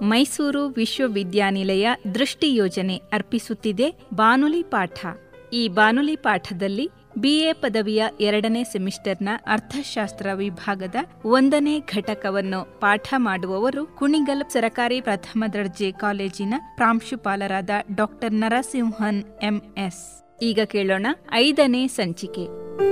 ಮೈಸೂರು ವಿಶ್ವವಿದ್ಯಾನಿಲಯ ದೃಷ್ಟಿ ಯೋಜನೆ ಅರ್ಪಿಸುತ್ತಿದೆ ಬಾನುಲಿ ಪಾಠ ಈ ಬಾನುಲಿ ಪಾಠದಲ್ಲಿ ಬಿಎ ಪದವಿಯ ಎರಡನೇ ಸೆಮಿಸ್ಟರ್ನ ಅರ್ಥಶಾಸ್ತ್ರ ವಿಭಾಗದ ಒಂದನೇ ಘಟಕವನ್ನು ಪಾಠ ಮಾಡುವವರು ಕುಣಿಗಲ್ ಸರಕಾರಿ ಪ್ರಥಮ ದರ್ಜೆ ಕಾಲೇಜಿನ ಪ್ರಾಂಶುಪಾಲರಾದ ಡಾಕ್ಟರ್ ನರಸಿಂಹನ್ ಎಂಎಸ್ ಈಗ ಕೇಳೋಣ ಐದನೇ ಸಂಚಿಕೆ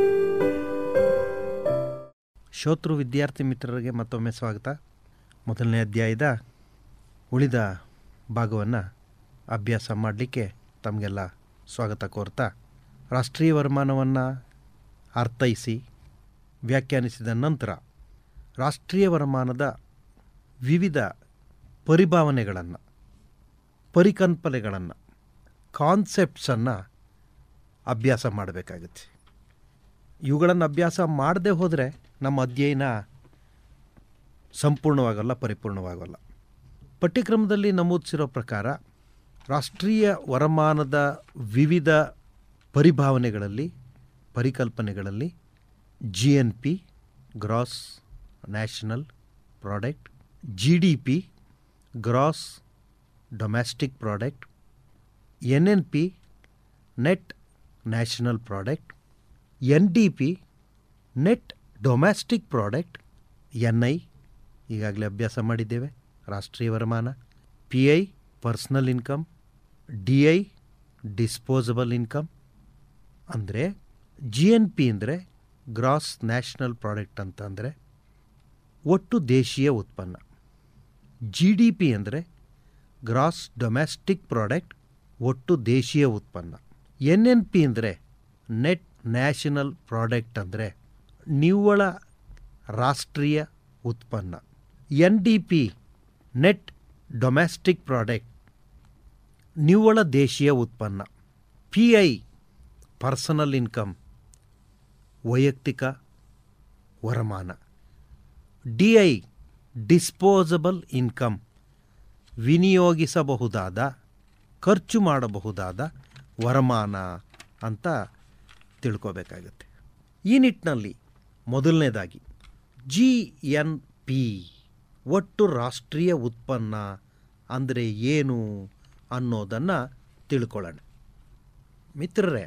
ಶೋತೃ ವಿದ್ಯಾರ್ಥಿ ಮಿತ್ರರಿಗೆ ಮತ್ತೊಮ್ಮೆ ಸ್ವಾಗತ ಮೊದಲನೇ ಅಧ್ಯಾಯದ ಉಳಿದ ಭಾಗವನ್ನು ಅಭ್ಯಾಸ ಮಾಡಲಿಕ್ಕೆ ತಮಗೆಲ್ಲ ಸ್ವಾಗತ ಕೋರ್ತಾ ರಾಷ್ಟ್ರೀಯ ವರಮಾನವನ್ನು ಅರ್ಥೈಸಿ ವ್ಯಾಖ್ಯಾನಿಸಿದ ನಂತರ ರಾಷ್ಟ್ರೀಯ ವರಮಾನದ ವಿವಿಧ ಪರಿಭಾವನೆಗಳನ್ನು ಪರಿಕಲ್ಪನೆಗಳನ್ನು ಕಾನ್ಸೆಪ್ಟ್ಸನ್ನು ಅಭ್ಯಾಸ ಮಾಡಬೇಕಾಗುತ್ತೆ ಇವುಗಳನ್ನು ಅಭ್ಯಾಸ ಮಾಡದೆ ಹೋದರೆ ನಮ್ಮ ಅಧ್ಯಯನ ಸಂಪೂರ್ಣವಾಗಲ್ಲ ಪರಿಪೂರ್ಣವಾಗಲ್ಲ ಪಠ್ಯಕ್ರಮದಲ್ಲಿ ನಮೂದಿಸಿರೋ ಪ್ರಕಾರ ರಾಷ್ಟ್ರೀಯ ವರಮಾನದ ವಿವಿಧ ಪರಿಭಾವನೆಗಳಲ್ಲಿ ಪರಿಕಲ್ಪನೆಗಳಲ್ಲಿ G N P gross national product G D P gross domestic product N N P net national product N D P net domestic product N I ಈಗಾಗಲೇ ಅಭ್ಯಾಸ ಮಾಡಿದ್ದೇವೆ ರಾಷ್ಟ್ರೀಯ ವರಮಾನ P I personal income D I disposable income ಅಂದರೆ G N P ಅಂದರೆ gross national product ಅಂತಂದರೆ ಒಟ್ಟು ದೇಶೀಯ ಉತ್ಪನ್ನ ಜಿ ಡಿ ಪಿ ಅಂದರೆ ಗ್ರಾಸ್ ಡೊಮ್ಯಾಸ್ಟಿಕ್ ಪ್ರಾಡಕ್ಟ್ ಒಟ್ಟು ದೇಶೀಯ ಉತ್ಪನ್ನ ಎನ್ ಎನ್ ಪಿ ಅಂದರೆ ನೆಟ್ ನ್ಯಾಷನಲ್ ಪ್ರಾಡಕ್ಟ್ ಅಂದರೆ ನಿವ್ವಳ ರಾಷ್ಟ್ರೀಯ ಉತ್ಪನ್ನ N D P net domestic product ನಿವ್ವಳ ದೇಶೀಯ ಉತ್ಪನ್ನ ಪಿ ಐ ಪರ್ಸನಲ್ ಇನ್ಕಮ್ ವೈಯಕ್ತಿಕ ವರಮಾನ ಡಿ ಐ ಡಿಸ್ಪೋಸಬಲ್ ಇನ್ಕಮ್ ವಿನಿಯೋಗಿಸಬಹುದಾದ ಖರ್ಚು ಮಾಡಬಹುದಾದ ವರಮಾನ ಅಂತ ತಿಳ್ಕೋಬೇಕಾಗತ್ತೆ ಈ ನಿಟ್ಟಿನಲ್ಲಿ ಮೊದಲನೇದಾಗಿ ಜಿ ಎನ್ ಪಿ ಒಟ್ಟು ರಾಷ್ಟ್ರೀಯ ಉತ್ಪನ್ನ ಅಂದರೆ ಏನು ಅನ್ನೋದನ್ನು ತಿಳ್ಕೊಳ್ಳೋಣ ಮಿತ್ರರೇ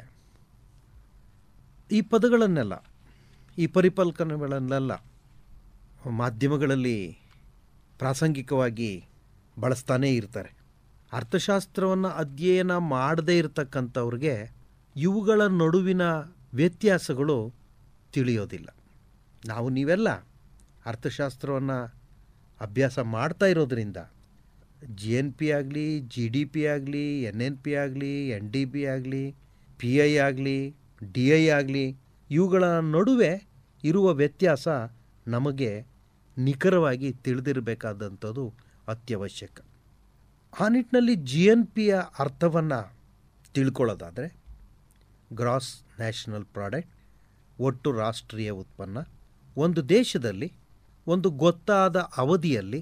ಈ ಪದಗಳನ್ನೆಲ್ಲ ಈ ಪರಿಕಲ್ಪನೆಗಳನ್ನೆಲ್ಲ ಮಾಧ್ಯಮಗಳಲ್ಲಿ ಪ್ರಾಸಂಗಿಕವಾಗಿ ಬಳಸ್ತಾನೇ ಇರ್ತಾರೆ ಅರ್ಥಶಾಸ್ತ್ರವನ್ನು ಅಧ್ಯಯನ ಮಾಡದೇ ಇರತಕ್ಕಂಥವ್ರಿಗೆ ಇವುಗಳ ನಡುವಿನ ವ್ಯತ್ಯಾಸಗಳು ತಿಳಿಯೋದಿಲ್ಲ ನಾವು ನೀವೆಲ್ಲ ಅರ್ಥಶಾಸ್ತ್ರವನ್ನು ಅಭ್ಯಾಸ ಮಾಡ್ತಾ ಇರೋದ್ರಿಂದ ಜಿ ಎನ್ ಪಿ ಆಗಲಿ ಜಿ ಡಿ ಪಿ ಆಗಲಿ ಎನ್ ಎನ್ ಪಿ ಆಗಲಿ ಎನ್ ಡಿ ಪಿ ಆಗಲಿ ಪಿ ಐ ಆಗಲಿ ಡಿ ಐ ಆಗಲಿ ಇವುಗಳ ನಡುವೆ ಇರುವ ವ್ಯತ್ಯಾಸ ನಮಗೆ ನಿಖರವಾಗಿ ತಿಳಿದಿರಬೇಕಾದಂಥದ್ದು ಅತ್ಯವಶ್ಯಕ ಆ ನಿಟ್ಟಿನಲ್ಲಿ ಜಿ ಎನ್ ಪಿಯ ಅರ್ಥವನ್ನು ತಿಳ್ಕೊಳ್ಳೋದಾದರೆ ಗ್ರಾಸ್ ನ್ಯಾಷನಲ್ ಪ್ರಾಡಕ್ಟ್ ಒಟ್ಟು ರಾಷ್ಟ್ರೀಯ ಉತ್ಪನ್ನ ಒಂದು ದೇಶದಲ್ಲಿ ಒಂದು ಗೊತ್ತಾದ ಅವಧಿಯಲ್ಲಿ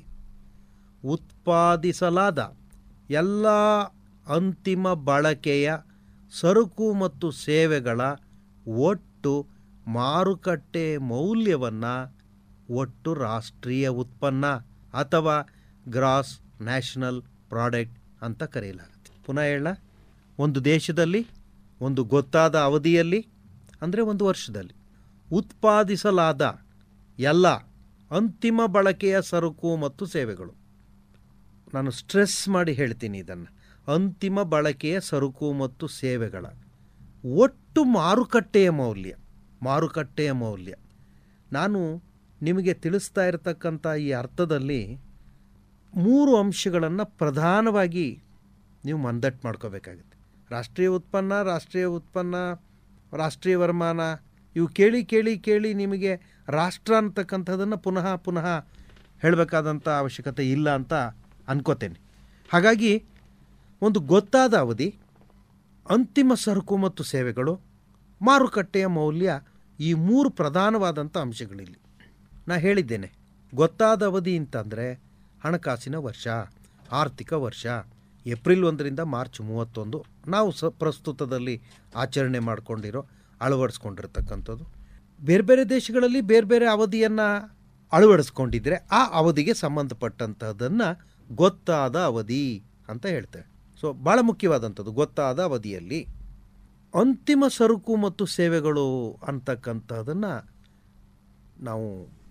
ಉತ್ಪಾದಿಸಲಾದ ಎಲ್ಲ ಅಂತಿಮ ಬಳಕೆಯ ಸರಕು ಮತ್ತು ಸೇವೆಗಳ ಒಟ್ಟು ಮಾರುಕಟ್ಟೆ ಮೌಲ್ಯವನ್ನು ಒಟ್ಟು ರಾಷ್ಟ್ರೀಯ ಉತ್ಪನ್ನ ಅಥವಾ ಗ್ರಾಸ್ ನ್ಯಾಷನಲ್ ಪ್ರಾಡಕ್ಟ್ ಅಂತ ಕರೆಯಲಾಗುತ್ತೆ ಪುನಃ ಹೇಳ ಒಂದು ದೇಶದಲ್ಲಿ ಒಂದು ಗೊತ್ತಾದ ಅವಧಿಯಲ್ಲಿ ಅಂದರೆ ಒಂದು ವರ್ಷದಲ್ಲಿ ಉತ್ಪಾದಿಸಲಾದ ಎಲ್ಲ ಅಂತಿಮ ಬಳಕೆಯ ಸರಕು ಮತ್ತು ಸೇವೆಗಳು ನಾನು ಸ್ಟ್ರೆಸ್ ಮಾಡಿ ಹೇಳ್ತೀನಿ ಇದನ್ನು ಅಂತಿಮ ಬಳಕೆಯ ಸರಕು ಮತ್ತು ಸೇವೆಗಳ ಒಟ್ಟು ಮಾರುಕಟ್ಟೆಯ ಮೌಲ್ಯ ಮಾರುಕಟ್ಟೆಯ ಮೌಲ್ಯ ನಾನು ನಿಮಗೆ ತಿಳಿಸ್ತಾ ಇರತಕ್ಕಂಥ ಈ ಅರ್ಥದಲ್ಲಿ ಮೂರು ಅಂಶಗಳನ್ನು ಪ್ರಧಾನವಾಗಿ ನೀವು ಮಂದಟ್ಟು ಮಾಡ್ಕೋಬೇಕಾಗುತ್ತೆ ರಾಷ್ಟ್ರೀಯ ಉತ್ಪನ್ನ ರಾಷ್ಟ್ರೀಯ ಉತ್ಪನ್ನ ರಾಷ್ಟ್ರೀಯ ವರಮಾನ ಇವು ಕೇಳಿ ಕೇಳಿ ಕೇಳಿ ನಿಮಗೆ ರಾಷ್ಟ್ರ ಅಂತಕ್ಕಂಥದ್ದನ್ನು ಪುನಃ ಪುನಃ ಹೇಳಬೇಕಾದಂಥ ಅವಶ್ಯಕತೆ ಇಲ್ಲ ಅಂತ ಅನ್ಕೋತೇನೆ ಹಾಗಾಗಿ ಒಂದು ಗೊತ್ತಾದ ಅವಧಿ ಅಂತಿಮ ಸರಕು ಮತ್ತು ಸೇವೆಗಳು ಮಾರುಕಟ್ಟೆಯ ಮೌಲ್ಯ ಈ ಮೂರು ಪ್ರಧಾನವಾದಂಥ ಅಂಶಗಳಿಲ್ಲಿ ನಾ ಹೇಳಿದ್ದೇನೆ ಗೊತ್ತಾದ ಅವಧಿ ಅಂತಂದರೆ ಹಣಕಾಸಿನ ವರ್ಷ ಆರ್ಥಿಕ ವರ್ಷ ಏಪ್ರಿಲ್ ಒಂದರಿಂದ ಮಾರ್ಚ್ ಮೂವತ್ತೊಂದು ನಾವು ಸ ಪ್ರಸ್ತುತದಲ್ಲಿ ಆಚರಣೆ ಮಾಡಿಕೊಂಡಿರೋ ಅಳವಡಿಸ್ಕೊಂಡಿರ್ತಕ್ಕಂಥದ್ದು ಬೇರೆ ಬೇರೆ ದೇಶಗಳಲ್ಲಿ ಬೇರೆ ಬೇರೆ ಅವಧಿಯನ್ನು ಅಳವಡಿಸ್ಕೊಂಡಿದ್ರೆ ಆ ಅವಧಿಗೆ ಸಂಬಂಧಪಟ್ಟಂಥದ್ದನ್ನು ಗೊತ್ತಾದ ಅವಧಿ ಅಂತ ಹೇಳ್ತೇವೆ ಸೊ ಭಾಳ ಮುಖ್ಯವಾದಂಥದ್ದು ಗೊತ್ತಾದ ಅವಧಿಯಲ್ಲಿ ಅಂತಿಮ ಸರಕು ಮತ್ತು ಸೇವೆಗಳು ಅಂತಕ್ಕಂಥದ್ದನ್ನು ನಾವು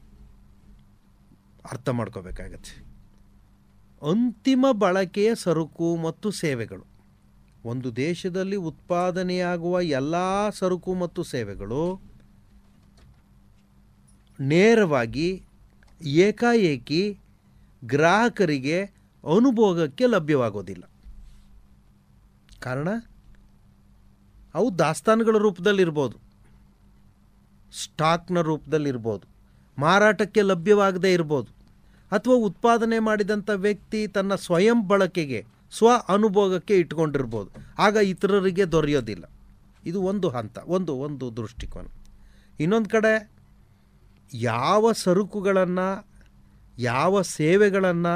ಅರ್ಥ ಮಾಡ್ಕೋಬೇಕಾಗತ್ತೆ ಅಂತಿಮ ಬಳಕೆಯ ಸರಕು ಮತ್ತು ಸೇವೆಗಳು ಒಂದು ದೇಶದಲ್ಲಿ ಉತ್ಪಾದನೆಯಾಗುವ ಎಲ್ಲ ಸರಕು ಮತ್ತು ಸೇವೆಗಳು ನೇರವಾಗಿ ಏಕಾಏಕಿ ಗ್ರಾಹಕರಿಗೆ ಅನುಭೋಗಕ್ಕೆ ಲಭ್ಯವಾಗೋದಿಲ್ಲ ಕಾರಣ ಅವು ದಾಸ್ತಾನುಗಳ ರೂಪದಲ್ಲಿರ್ಬೋದು ಸ್ಟಾಕ್ನ ರೂಪದಲ್ಲಿರ್ಬೋದು ಮಾರಾಟಕ್ಕೆ ಲಭ್ಯವಾಗದೇ ಇರ್ಬೋದು ಅಥವಾ ಉತ್ಪಾದನೆ ಮಾಡಿದಂಥ ವ್ಯಕ್ತಿ ತನ್ನ ಸ್ವಯಂ ಬಳಕೆಗೆ ಸ್ವ ಅನುಭೋಗಕ್ಕೆ ಇಟ್ಕೊಂಡಿರ್ಬೋದು ಆಗ ಇತರರಿಗೆ ದೊರೆಯೋದಿಲ್ಲ ಇದು ಒಂದು ಹಂತ ಒಂದು ಒಂದು ದೃಷ್ಟಿಕೋನ ಇನ್ನೊಂದು ಕಡೆ ಯಾವ ಸರಕುಗಳನ್ನು ಯಾವ ಸೇವೆಗಳನ್ನು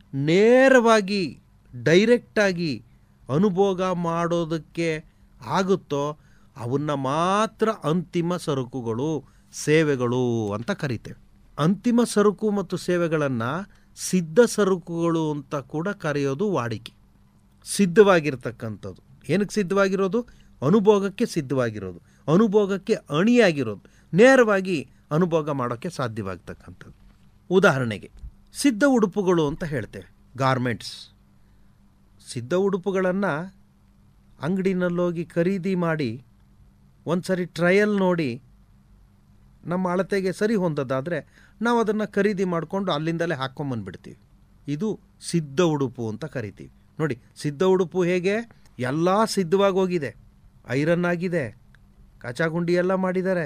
ನೇರವಾಗಿ ಡೈರೆಕ್ಟಾಗಿ ಅನುಭೋಗ ಮಾಡೋದಕ್ಕೆ ಆಗುತ್ತೋ ಅವನ್ನ ಮಾತ್ರ ಅಂತಿಮ ಸರಕುಗಳು ಸೇವೆಗಳು ಅಂತ ಕರಿತೇವೆ ಅಂತಿಮ ಸರಕು ಮತ್ತು ಸೇವೆಗಳನ್ನು ಸಿದ್ಧ ಸರಕುಗಳು ಅಂತ ಕೂಡ ಕರೆಯೋದು ವಾಡಿಕೆ ಸಿದ್ಧವಾಗಿರ್ತಕ್ಕಂಥದ್ದು ಏನಕ್ಕೆ ಸಿದ್ಧವಾಗಿರೋದು ಅನುಭೋಗಕ್ಕೆ ಸಿದ್ಧವಾಗಿರೋದು ಅನುಭೋಗಕ್ಕೆ ಅಣಿಯಾಗಿರೋದು ನೇರವಾಗಿ ಅನುಭೋಗ ಮಾಡೋಕ್ಕೆ ಸಾಧ್ಯವಾಗ್ತಕ್ಕಂಥದ್ದು ಉದಾಹರಣೆಗೆ ಸಿದ್ಧ ಉಡುಪುಗಳು ಅಂತ ಹೇಳ್ತೇವೆ ಗಾರ್ಮೆಂಟ್ಸ್ ಸಿದ್ಧ ಉಡುಪುಗಳನ್ನು ಅಂಗಡಿನಲ್ಲೋಗಿ ಖರೀದಿ ಮಾಡಿ ಒಂದು ಸರಿ ಟ್ರಯಲ್ ನೋಡಿ ನಮ್ಮ ಅಳತೆಗೆ ಸರಿ ಹೊಂದೋದಾದರೆ ನಾವು ಅದನ್ನು ಖರೀದಿ ಮಾಡಿಕೊಂಡು ಅಲ್ಲಿಂದಲೇ ಹಾಕ್ಕೊಂಬಂದ್ಬಿಡ್ತೀವಿ ಇದು ಸಿದ್ಧ ಉಡುಪು ಅಂತ ಕರಿತೀವಿ ನೋಡಿ ಸಿದ್ಧ ಉಡುಪು ಹೇಗೆ ಎಲ್ಲ ಸಿದ್ಧವಾಗಿ ಹೋಗಿದೆ ಐರನ್ ಆಗಿದೆ ಕಚಾಗುಂಡಿ ಎಲ್ಲ ಮಾಡಿದ್ದಾರೆ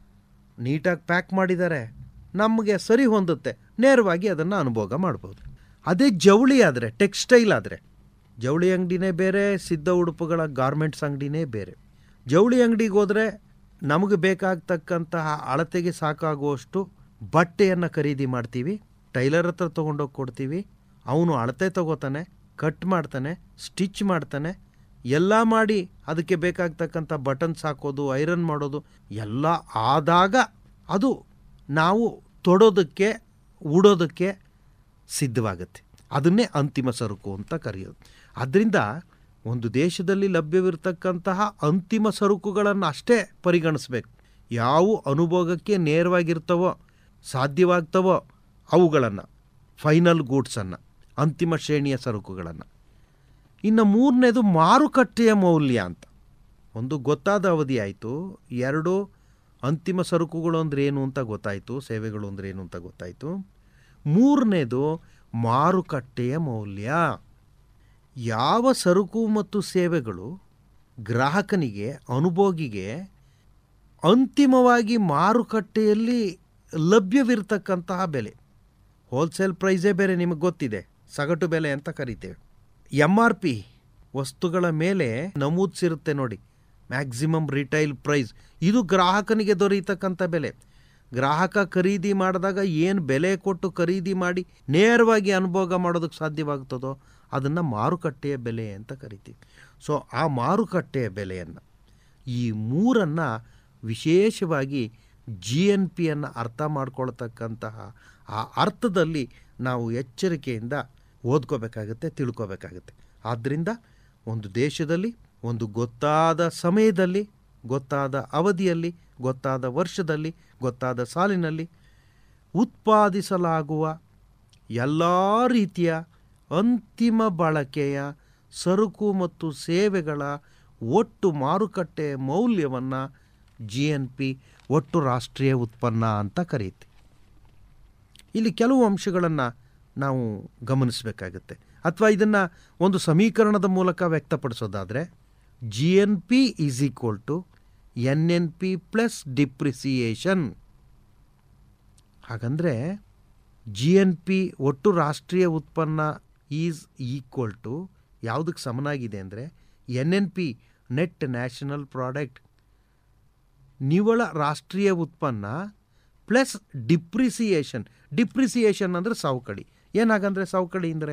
ನೀಟಾಗಿ ಪ್ಯಾಕ್ ಮಾಡಿದ್ದಾರೆ ನಮಗೆ ಸರಿ ಹೊಂದುತ್ತೆ ನೇರವಾಗಿ ಅದನ್ನು ಅನುಭೋಗ ಮಾಡ್ಬೋದು ಅದೇ ಜವಳಿ ಆದರೆ ಟೆಕ್ಸ್ಟೈಲ್ ಆದರೆ ಜವಳಿ ಅಂಗಡಿನೇ ಬೇರೆ ಸಿದ್ಧ ಉಡುಪುಗಳ ಗಾರ್ಮೆಂಟ್ಸ್ ಅಂಗಡಿನೇ ಬೇರೆ ಜವಳಿ ಅಂಗಡಿಗೆ ಹೋದರೆ ನಮಗೆ ಬೇಕಾಗ್ತಕ್ಕಂತಹ ಅಳತೆಗೆ ಸಾಕಾಗುವಷ್ಟು ಬಟ್ಟೆಯನ್ನು ಖರೀದಿ ಮಾಡ್ತೀವಿ ಟೈಲರ್ ಹತ್ರ ತೊಗೊಂಡೋಗಿ ಕೊಡ್ತೀವಿ ಅವನು ಅಳತೆ ತಗೋತಾನೆ ಕಟ್ ಮಾಡ್ತಾನೆ ಸ್ಟಿಚ್ ಮಾಡ್ತಾನೆ ಎಲ್ಲ ಮಾಡಿ ಅದಕ್ಕೆ ಬೇಕಾಗ್ತಕ್ಕಂಥ ಬಟನ್ಸ್ ಹಾಕೋದು ಐರನ್ ಮಾಡೋದು ಎಲ್ಲ ಆದಾಗ ಅದು ನಾವು ತೊಡೋದಕ್ಕೆ ಉಡೋದಕ್ಕೆ ಸಿದ್ಧವಾಗುತ್ತೆ ಅದನ್ನೇ ಅಂತಿಮ ಸರಕು ಅಂತ ಕರೆಯೋದು ಅದರಿಂದ ಒಂದು ದೇಶದಲ್ಲಿ ಲಭ್ಯವಿರತಕ್ಕಂತಹ ಅಂತಿಮ ಸರಕುಗಳನ್ನು ಅಷ್ಟೇ ಪರಿಗಣಿಸ್ಬೇಕು ಯಾವ ಅನುಭೋಗಕ್ಕೆ ನೇರವಾಗಿರ್ತವೋ ಸಾಧ್ಯವಾಗ್ತವೋ ಅವುಗಳನ್ನು ಫೈನಲ್ ಗೂಡ್ಸನ್ನು ಅಂತಿಮ ಶ್ರೇಣಿಯ ಸರಕುಗಳನ್ನು ಇನ್ನು ಮೂರನೇದು ಮಾರುಕಟ್ಟೆಯ ಮೌಲ್ಯ ಅಂತ ಒಂದು ಗೊತ್ತಾದ ಅವಧಿ ಆಯಿತು ಎರಡು ಅಂತಿಮ ಸರಕುಗಳು ಅಂದರೆ ಏನು ಅಂತ ಗೊತ್ತಾಯಿತು ಸೇವೆಗಳು ಅಂದರೆ ಏನು ಅಂತ ಗೊತ್ತಾಯಿತು ಮೂರನೇದು ಮಾರುಕಟ್ಟೆಯ ಮೌಲ್ಯ ಯಾವ ಸರಕು ಮತ್ತು ಸೇವೆಗಳು ಗ್ರಾಹಕನಿಗೆ ಅನುಭೋಗಿಗೆ ಅಂತಿಮವಾಗಿ ಮಾರುಕಟ್ಟೆಯಲ್ಲಿ ಲಭ್ಯವಿರತಕ್ಕಂತಹ ಬೆಲೆ ಹೋಲ್ಸೇಲ್ ಪ್ರೈಸೇ ಬೇರೆ ನಿಮಗೆ ಗೊತ್ತಿದೆ ಸಗಟು ಬೆಲೆ ಅಂತ ಕರಿತೇವೆ ಎಮ್ ಆರ್ ಪಿ ವಸ್ತುಗಳ ಮೇಲೆ ನಮೂದಿಸಿರುತ್ತೆ ನೋಡಿ ಮ್ಯಾಕ್ಸಿಮಮ್ ರಿಟೈಲ್ ಪ್ರೈಸ್ ಇದು ಗ್ರಾಹಕನಿಗೆ ದೊರೆಯತಕ್ಕಂಥ ಬೆಲೆ ಗ್ರಾಹಕ ಖರೀದಿ ಮಾಡಿದಾಗ ಏನು ಬೆಲೆ ಕೊಟ್ಟು ಖರೀದಿ ಮಾಡಿ ನೇರವಾಗಿ ಅನುಭೋಗ ಮಾಡೋದಕ್ಕೆ ಸಾಧ್ಯವಾಗ್ತದೋ ಅದನ್ನು ಮಾರುಕಟ್ಟೆಯ ಬೆಲೆ ಅಂತ ಕರಿತೀವಿ ಸೊ ಆ ಮಾರುಕಟ್ಟೆಯ ಬೆಲೆಯನ್ನು ಈ ಮೂರನ್ನು ವಿಶೇಷವಾಗಿ ಜಿ ಎನ್ ಪಿಯನ್ನು ಅರ್ಥ ಮಾಡ್ಕೊಳ್ತಕ್ಕಂತಹ ಆ ಅರ್ಥದಲ್ಲಿ ನಾವು ಎಚ್ಚರಿಕೆಯಿಂದ ಓದ್ಕೋಬೇಕಾಗತ್ತೆ ತಿಳ್ಕೋಬೇಕಾಗತ್ತೆ ಆದ್ದರಿಂದ ಒಂದು ದೇಶದಲ್ಲಿ ಒಂದು ಗೊತ್ತಾದ ಸಮಯದಲ್ಲಿ ಗೊತ್ತಾದ ಅವಧಿಯಲ್ಲಿ ಗೊತ್ತಾದ ವರ್ಷದಲ್ಲಿ ಗೊತ್ತಾದ ಸಾಲಿನಲ್ಲಿ ಉತ್ಪಾದಿಸಲಾಗುವ ಎಲ್ಲ ರೀತಿಯ ಅಂತಿಮ ಬಳಕೆಯ ಸರಕು ಮತ್ತು ಸೇವೆಗಳ ಒಟ್ಟು ಮಾರುಕಟ್ಟೆ ಮೌಲ್ಯವನ್ನು ಜಿ ಎನ್ ಪಿ ಒಟ್ಟು ರಾಷ್ಟ್ರೀಯ ಉತ್ಪನ್ನ ಅಂತ ಕರೀತೀವಿ ಇಲ್ಲಿ ಕೆಲವು ಅಂಶಗಳನ್ನು ನಾವು ಗಮನಿಸಬೇಕಾಗುತ್ತೆ ಅಥವಾ ಇದನ್ನು ಒಂದು ಸಮೀಕರಣದ ಮೂಲಕ ವ್ಯಕ್ತಪಡಿಸೋದಾದರೆ G N P is equal to N N P plus depreciation ಹಾಗಂದರೆ ಜಿ ಎನ್ ಪಿ ಒಟ್ಟು ರಾಷ್ಟ್ರೀಯ ಉತ್ಪನ್ನ ಈಸ್ ಈಕ್ವಲ್ ಟು ಯಾವುದಕ್ಕೆ ಸಮನಾಗಿದೆ ಅಂದರೆ N N P net national product ನಿವ್ವಳ ರಾಷ್ಟ್ರೀಯ ಉತ್ಪನ್ನ ಪ್ಲಸ್ ಡಿಪ್ರಿಸಿಯೇಷನ್ ಡಿಪ್ರಿಸಿಯೇಷನ್ ಅಂದರೆ ಸವಕಳಿ ಏನಾಗಂದರೆ ಸವಕಳಿ ಅಂದರೆ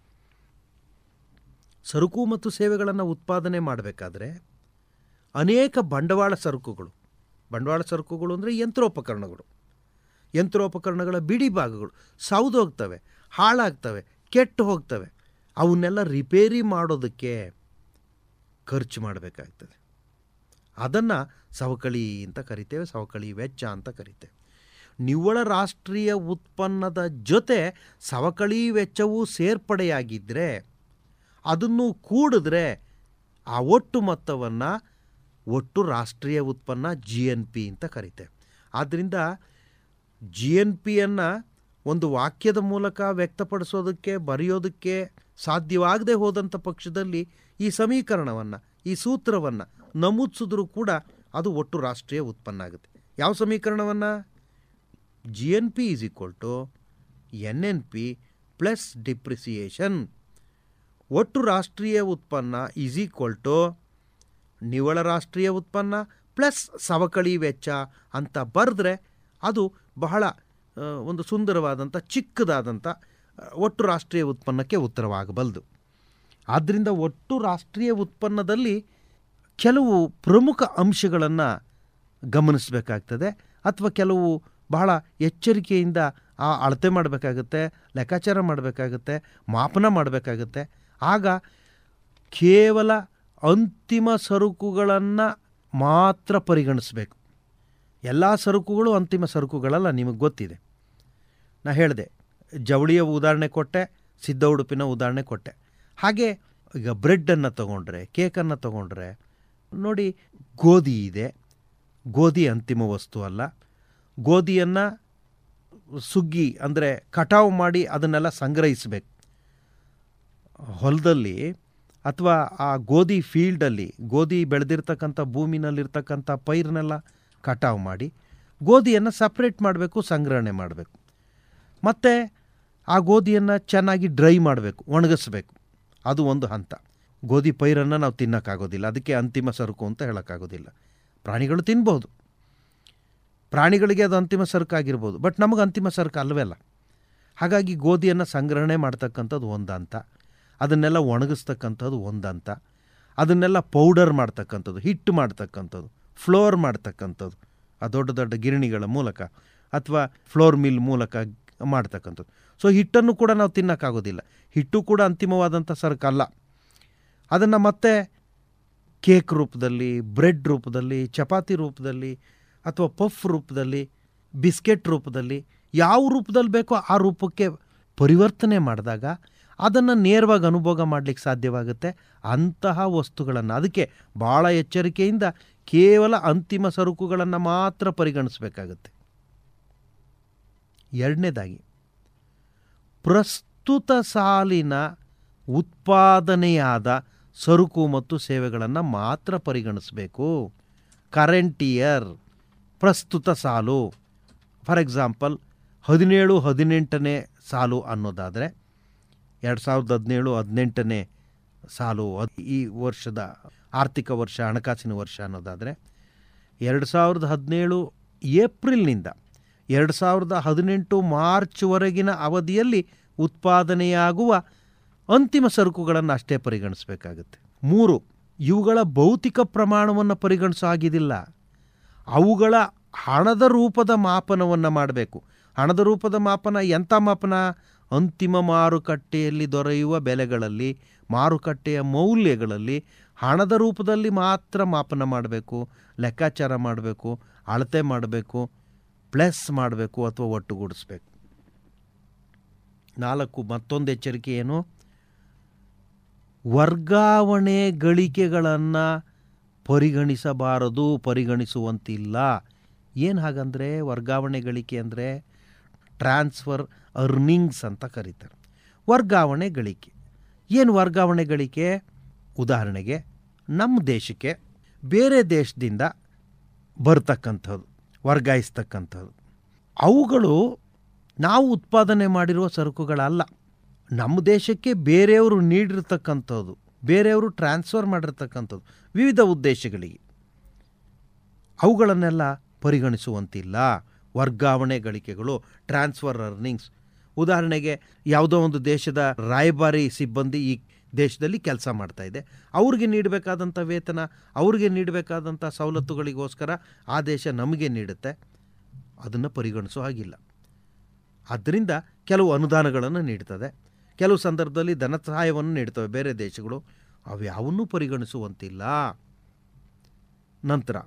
ಸರಕು ಮತ್ತು ಸೇವೆಗಳನ್ನು ಉತ್ಪಾದನೆ ಮಾಡಬೇಕಾದ್ರೆ ಅನೇಕ ಬಂಡವಾಳ ಸರಕುಗಳು ಬಂಡವಾಳ ಸರಕುಗಳು ಅಂದರೆ ಯಂತ್ರೋಪಕರಣಗಳು ಯಂತ್ರೋಪಕರಣಗಳ ಬಿಡಿ ಭಾಗಗಳು ಸೌದೋಗ್ತವೆ ಹಾಳಾಗ್ತವೆ ಕೆಟ್ಟು ಹೋಗ್ತವೆ ಅವನ್ನೆಲ್ಲ ರಿಪೇರಿ ಮಾಡೋದಕ್ಕೆ ಖರ್ಚು ಮಾಡಬೇಕಾಗ್ತದೆ ಅದನ್ನು ಸವಕಳಿ ಅಂತ ಕರಿತೇವೆ ಸವಕಳಿ ವೆಚ್ಚ ಅಂತ ಕರಿತೇವೆ ನಿವ್ವಳ ರಾಷ್ಟ್ರೀಯ ಉತ್ಪನ್ನದ ಜೊತೆ ಸವಕಳಿ ವೆಚ್ಚವೂ ಸೇರ್ಪಡೆಯಾಗಿದ್ದರೆ ಅದನ್ನು ಕೂಡಿದ್ರೆ ಆ ಒಟ್ಟು ಮೊತ್ತವನ್ನು ಒಟ್ಟು ರಾಷ್ಟ್ರೀಯ ಉತ್ಪನ್ನ ಜಿ ಎನ್ ಪಿ ಅಂತ ಕರಿತೇವೆ ಆದ್ದರಿಂದ ಜಿ ಎನ್ ಪಿಯನ್ನು ಒಂದು ವಾಕ್ಯದ ಮೂಲಕ ವ್ಯಕ್ತಪಡಿಸೋದಕ್ಕೆ ಬರೆಯೋದಕ್ಕೆ ಸಾಧ್ಯವಾಗದೆ ಹೋದಂಥ ಪಕ್ಷದಲ್ಲಿ ಈ ಸಮೀಕರಣವನ್ನು ಈ ಸೂತ್ರವನ್ನು ನಮೂದಿಸಿದ್ರೂ ಕೂಡ ಅದು ಒಟ್ಟು ರಾಷ್ಟ್ರೀಯ ಉತ್ಪನ್ನ ಆಗುತ್ತೆ ಯಾವ ಸಮೀಕರಣವನ್ನು G N P is equal to N N P plus depreciation ಒಟ್ಟು ರಾಷ್ಟ್ರೀಯ ಉತ್ಪನ್ನ ಈಸ್ ಈಕ್ವಲ್ ಟು ನಿವ್ವಳ ರಾಷ್ಟ್ರೀಯ ಉತ್ಪನ್ನ ಪ್ಲಸ್ ಸವಕಳಿ ವೆಚ್ಚ ಅಂತ ಬರೆದ್ರೆ ಅದು ಬಹಳ ಆ, ಒಂದು ಸುಂದರವಾದಂಥ ಚಿಕ್ಕದಾದಂಥ ಆ, ಒಟ್ಟು ರಾಷ್ಟ್ರೀಯ ಉತ್ಪನ್ನಕ್ಕೆ ಉತ್ತರವಾಗಬಲ್ಲದು ಆದ್ದರಿಂದ ಒಟ್ಟು ರಾಷ್ಟ್ರೀಯ ಉತ್ಪನ್ನದಲ್ಲಿ ಕೆಲವು ಪ್ರಮುಖ ಅಂಶಗಳನ್ನು ಗಮನಿಸಬೇಕಾಗ್ತದೆ ಅಥವಾ ಕೆಲವು ಬಹಳ ಎಚ್ಚರಿಕೆಯಿಂದ ಆ ಅಳತೆ ಮಾಡಬೇಕಾಗುತ್ತೆ ಲೆಕ್ಕಾಚಾರ ಮಾಡಬೇಕಾಗುತ್ತೆ ಮಾಪನ ಮಾಡಬೇಕಾಗುತ್ತೆ ಆಗ ಕೇವಲ ಅಂತಿಮ ಸರಕುಗಳನ್ನು ಮಾತ್ರ ಪರಿಗಣಿಸಬೇಕು ಎಲ್ಲ ಸರಕುಗಳು ಅಂತಿಮ ಸರಕುಗಳಲ್ಲ ನಿಮಗೆ ಗೊತ್ತಿದೆ ನಾ ಹೇಳಿದೆ ಜವಳಿಯ ಉದಾಹರಣೆ ಕೊಟ್ಟೆ ಸಿದ್ಧ ಉಡುಪಿನ ಉದಾಹರಣೆ ಕೊಟ್ಟೆ ಹಾಗೆ ಈಗ ಬ್ರೆಡ್ಡನ್ನು ತಗೊಂಡ್ರೆ ಕೇಕನ್ನು ತಗೊಂಡ್ರೆ ನೋಡಿ ಗೋಧಿ ಇದೆ ಗೋಧಿ ಅಂತಿಮ ವಸ್ತು ಅಲ್ಲ ಗೋಧಿಯನ್ನು ಸುಗ್ಗಿ ಅಂದರೆ ಕಟಾವು ಮಾಡಿ ಅದನ್ನೆಲ್ಲ ಸಂಗ್ರಹಿಸಬೇಕು ಹೊಲದಲ್ಲಿ ಅಥವಾ ಆ ಗೋಧಿ ಫೀಲ್ಡಲ್ಲಿ ಗೋಧಿ ಬೆಳೆದಿರ್ತಕ್ಕಂಥ ಭೂಮಿನಲ್ಲಿರ್ತಕ್ಕಂಥ ಪೈರನ್ನೆಲ್ಲ ಕಟಾವು ಮಾಡಿ ಗೋಧಿಯನ್ನು ಸಪ್ರೇಟ್ ಮಾಡಬೇಕು ಸಂಗ್ರಹಣೆ ಮಾಡಬೇಕು ಮತ್ತು ಆ ಗೋಧಿಯನ್ನು ಚೆನ್ನಾಗಿ ಡ್ರೈ ಮಾಡಬೇಕು ಒಣಗಿಸ್ಬೇಕು ಅದು ಒಂದು ಹಂತ ಗೋಧಿ ಪೈರನ್ನು ನಾವು ತಿನ್ನೋಕ್ಕಾಗೋದಿಲ್ಲ ಅದಕ್ಕೆ ಅಂತಿಮ ಸರಕು ಅಂತ ಹೇಳೋಕ್ಕಾಗೋದಿಲ್ಲ ಪ್ರಾಣಿಗಳು ತಿನ್ಬೋದು ಪ್ರಾಣಿಗಳಿಗೆ ಅದು ಅಂತಿಮ ಸರಕಾಗಿರ್ಬೋದು ಬಟ್ ನಮಗೆ ಅಂತಿಮ ಸರಕು ಅಲ್ಲವೇ ಅಲ್ಲ ಹಾಗಾಗಿ ಗೋಧಿಯನ್ನು ಸಂಗ್ರಹಣೆ ಮಾಡ್ತಕ್ಕಂಥದ್ದು ಒಂದು ಹಂತ ಅದನ್ನೆಲ್ಲ ಒಣಗಿಸ್ತಕ್ಕಂಥದ್ದು ಒಂದು ಹಂತ ಅದನ್ನೆಲ್ಲ ಪೌಡರ್ ಮಾಡ್ತಕ್ಕಂಥದ್ದು ಹಿಟ್ಟು ಮಾಡ್ತಕ್ಕಂಥದ್ದು ಫ್ಲೋರ್ ಮಾಡ್ತಕ್ಕಂಥದ್ದು ಆ ದೊಡ್ಡ ದೊಡ್ಡ ಗಿರಣಿಗಳ ಮೂಲಕ ಅಥವಾ ಫ್ಲೋರ್ ಮಿಲ್ ಮೂಲಕ ಮಾಡ್ತಕ್ಕಂಥದ್ದು ಸೊ ಹಿಟ್ಟನ್ನು ಕೂಡ ನಾವು ತಿನ್ನೋಕ್ಕಾಗೋದಿಲ್ಲ ಹಿಟ್ಟು ಕೂಡ ಅಂತಿಮವಾದಂಥ ಸರಕಲ್ಲ ಅದನ್ನು ಮತ್ತೆ ಕೇಕ್ ರೂಪದಲ್ಲಿ ಬ್ರೆಡ್ ರೂಪದಲ್ಲಿ ಚಪಾತಿ ರೂಪದಲ್ಲಿ ಅಥವಾ ಪಫ್ ರೂಪದಲ್ಲಿ ಬಿಸ್ಕೆಟ್ ರೂಪದಲ್ಲಿ ಯಾವ ರೂಪದಲ್ಲಿ ಬೇಕೋ ಆ ರೂಪಕ್ಕೆ ಪರಿವರ್ತನೆ ಮಾಡಿದಾಗ ಅದನ್ನು ನೇರವಾಗಿ ಅನುಭೋಗ ಮಾಡಲಿಕ್ಕೆ ಸಾಧ್ಯವಾಗುತ್ತೆ ಅಂತಹ ವಸ್ತುಗಳನ್ನು ಅದಕ್ಕೆ ಭಾಳ ಎಚ್ಚರಿಕೆಯಿಂದ ಕೇವಲ ಅಂತಿಮ ಸರಕುಗಳನ್ನು ಮಾತ್ರ ಪರಿಗಣಿಸಬೇಕಾಗುತ್ತೆ ಎರಡನೇದಾಗಿ ಪ್ರಸ್ತುತ ಸಾಲಿನ ಉತ್ಪಾದನೆಯಾದ ಸರಕು ಮತ್ತು ಸೇವೆಗಳನ್ನು ಮಾತ್ರ ಪರಿಗಣಿಸಬೇಕು ಕರೆಂಟ್ ಇಯರ್ ಪ್ರಸ್ತುತ ಸಾಲು ಫಾರ್ ಎಕ್ಸಾಂಪಲ್ ಹದಿನೇಳು ಹದಿನೆಂಟನೇ ಸಾಲು ಅನ್ನೋದಾದರೆ ಎರಡು ಸಾವಿರದ ಹದಿನೇಳು ಹದಿನೆಂಟನೇ ಸಾಲು ಅದ್- ಈ ವರ್ಷದ ಆರ್ಥಿಕ ವರ್ಷ ಹಣಕಾಸಿನ ವರ್ಷ ಅನ್ನೋದಾದರೆ ಎರಡು ಸಾವಿರದ ಹದಿನೇಳು ಏಪ್ರಿಲ್ನಿಂದ ಎರಡು ಸಾವಿರದ ಹದಿನೆಂಟು ಮಾರ್ಚ್ವರೆಗಿನ ಅವಧಿಯಲ್ಲಿ ಉತ್ಪಾದನೆಯಾಗುವ ಅಂತಿಮ ಸರಕುಗಳನ್ನು ಅಷ್ಟೇ ಪರಿಗಣಿಸಬೇಕಾಗುತ್ತೆ ಮೂರು ಇವುಗಳ ಭೌತಿಕ ಪ್ರಮಾಣವನ್ನು ಪರಿಗಣಿಸೋ ಆಗಿದಿಲ್ಲ ಅವುಗಳ ಹಣದ ರೂಪದ ಮಾಪನವನ್ನು ಮಾಡಬೇಕು ಹಣದ ರೂಪದ ಮಾಪನ ಎಂಥ ಮಾಪನ ಅಂತಿಮ ಮಾರುಕಟ್ಟೆಯಲ್ಲಿ ದೊರೆಯುವ ಬೆಲೆಗಳಲ್ಲಿ ಮಾರುಕಟ್ಟೆಯ ಮೌಲ್ಯಗಳಲ್ಲಿ ಹಣದ ರೂಪದಲ್ಲಿ ಮಾತ್ರ ಮಾಪನ ಮಾಡಬೇಕು ಲೆಕ್ಕಾಚಾರ ಮಾಡಬೇಕು ಅಳತೆ ಮಾಡಬೇಕು ಪ್ಲಸ್ ಮಾಡಬೇಕು ಅಥವಾ ಒಟ್ಟುಗೂಡಿಸ್ಬೇಕು ನಾಲ್ಕು ಮತ್ತೊಂದು ಎಚ್ಚರಿಕೆ ಏನು ವರ್ಗಾವಣೆ ಗಳಿಕೆಗಳನ್ನು ಪರಿಗಣಿಸಬಾರದು ಪರಿಗಣಿಸುವಂತಿಲ್ಲ ಏನು ಹಾಗಂದರೆ ವರ್ಗಾವಣೆ ಗಳಿಕೆ ಅಂದರೆ ಟ್ರಾನ್ಸ್ಫರ್ ಅರ್ನಿಂಗ್ಸ್ ಅಂತ ಕರೀತಾರೆ ವರ್ಗಾವಣೆ ಗಳಿಕೆ ಏನು ವರ್ಗಾವಣೆ ಗಳಿಕೆ ಉದಾಹರಣೆಗೆ ನಮ್ಮ ದೇಶಕ್ಕೆ ಬೇರೆ ದೇಶದಿಂದ ಬರ್ತಕ್ಕಂಥದ್ದು ವರ್ಗಾಯಿಸ್ತಕ್ಕಂಥದ್ದು ಅವುಗಳು ನಾವು ಉತ್ಪಾದನೆ ಮಾಡಿರುವ ಸರಕುಗಳಲ್ಲ ನಮ್ಮ ದೇಶಕ್ಕೆ ಬೇರೆಯವರು ನೀಡಿರ್ತಕ್ಕಂಥದ್ದು ಬೇರೆಯವರು ಟ್ರಾನ್ಸ್ಫರ್ ಮಾಡಿರ್ತಕ್ಕಂಥದ್ದು ವಿವಿಧ ಉದ್ದೇಶಗಳಿಗೆ ಅವುಗಳನ್ನೆಲ್ಲ ಪರಿಗಣಿಸುವಂತಿಲ್ಲ ವರ್ಗಾವಣೆ ಗಳಿಕೆಗಳು ಟ್ರಾನ್ಸ್ಫರ್ ಅರ್ನಿಂಗ್ಸ್ ಉದಾಹರಣೆಗೆ ಯಾವುದೋ ಒಂದು ದೇಶದ ರಾಯಭಾರಿ ಸಿಬ್ಬಂದಿ ಈ ದೇಶದಲ್ಲಿ ಕೆಲಸ ಮಾಡ್ತಾ ಇದೆ ಅವ್ರಿಗೆ ನೀಡಬೇಕಾದಂಥ ವೇತನ ಅವ್ರಿಗೆ ನೀಡಬೇಕಾದಂಥ ಸವಲತ್ತುಗಳಿಗೋಸ್ಕರ ಆ ದೇಶ ನಮಗೆ ನೀಡುತ್ತೆ ಅದನ್ನು ಪರಿಗಣಿಸೋ ಹಾಗಿಲ್ಲ ಆದ್ದರಿಂದ ಕೆಲವು ಅನುದಾನಗಳನ್ನು ನೀಡ್ತದೆ ಕೆಲವು ಸಂದರ್ಭದಲ್ಲಿ ಧನ ಸಹಾಯವನ್ನು ನೀಡ್ತವೆ ಬೇರೆ ದೇಶಗಳು ಅವ್ಯಾವನ್ನೂ ಪರಿಗಣಿಸುವಂತಿಲ್ಲ ನಂತರ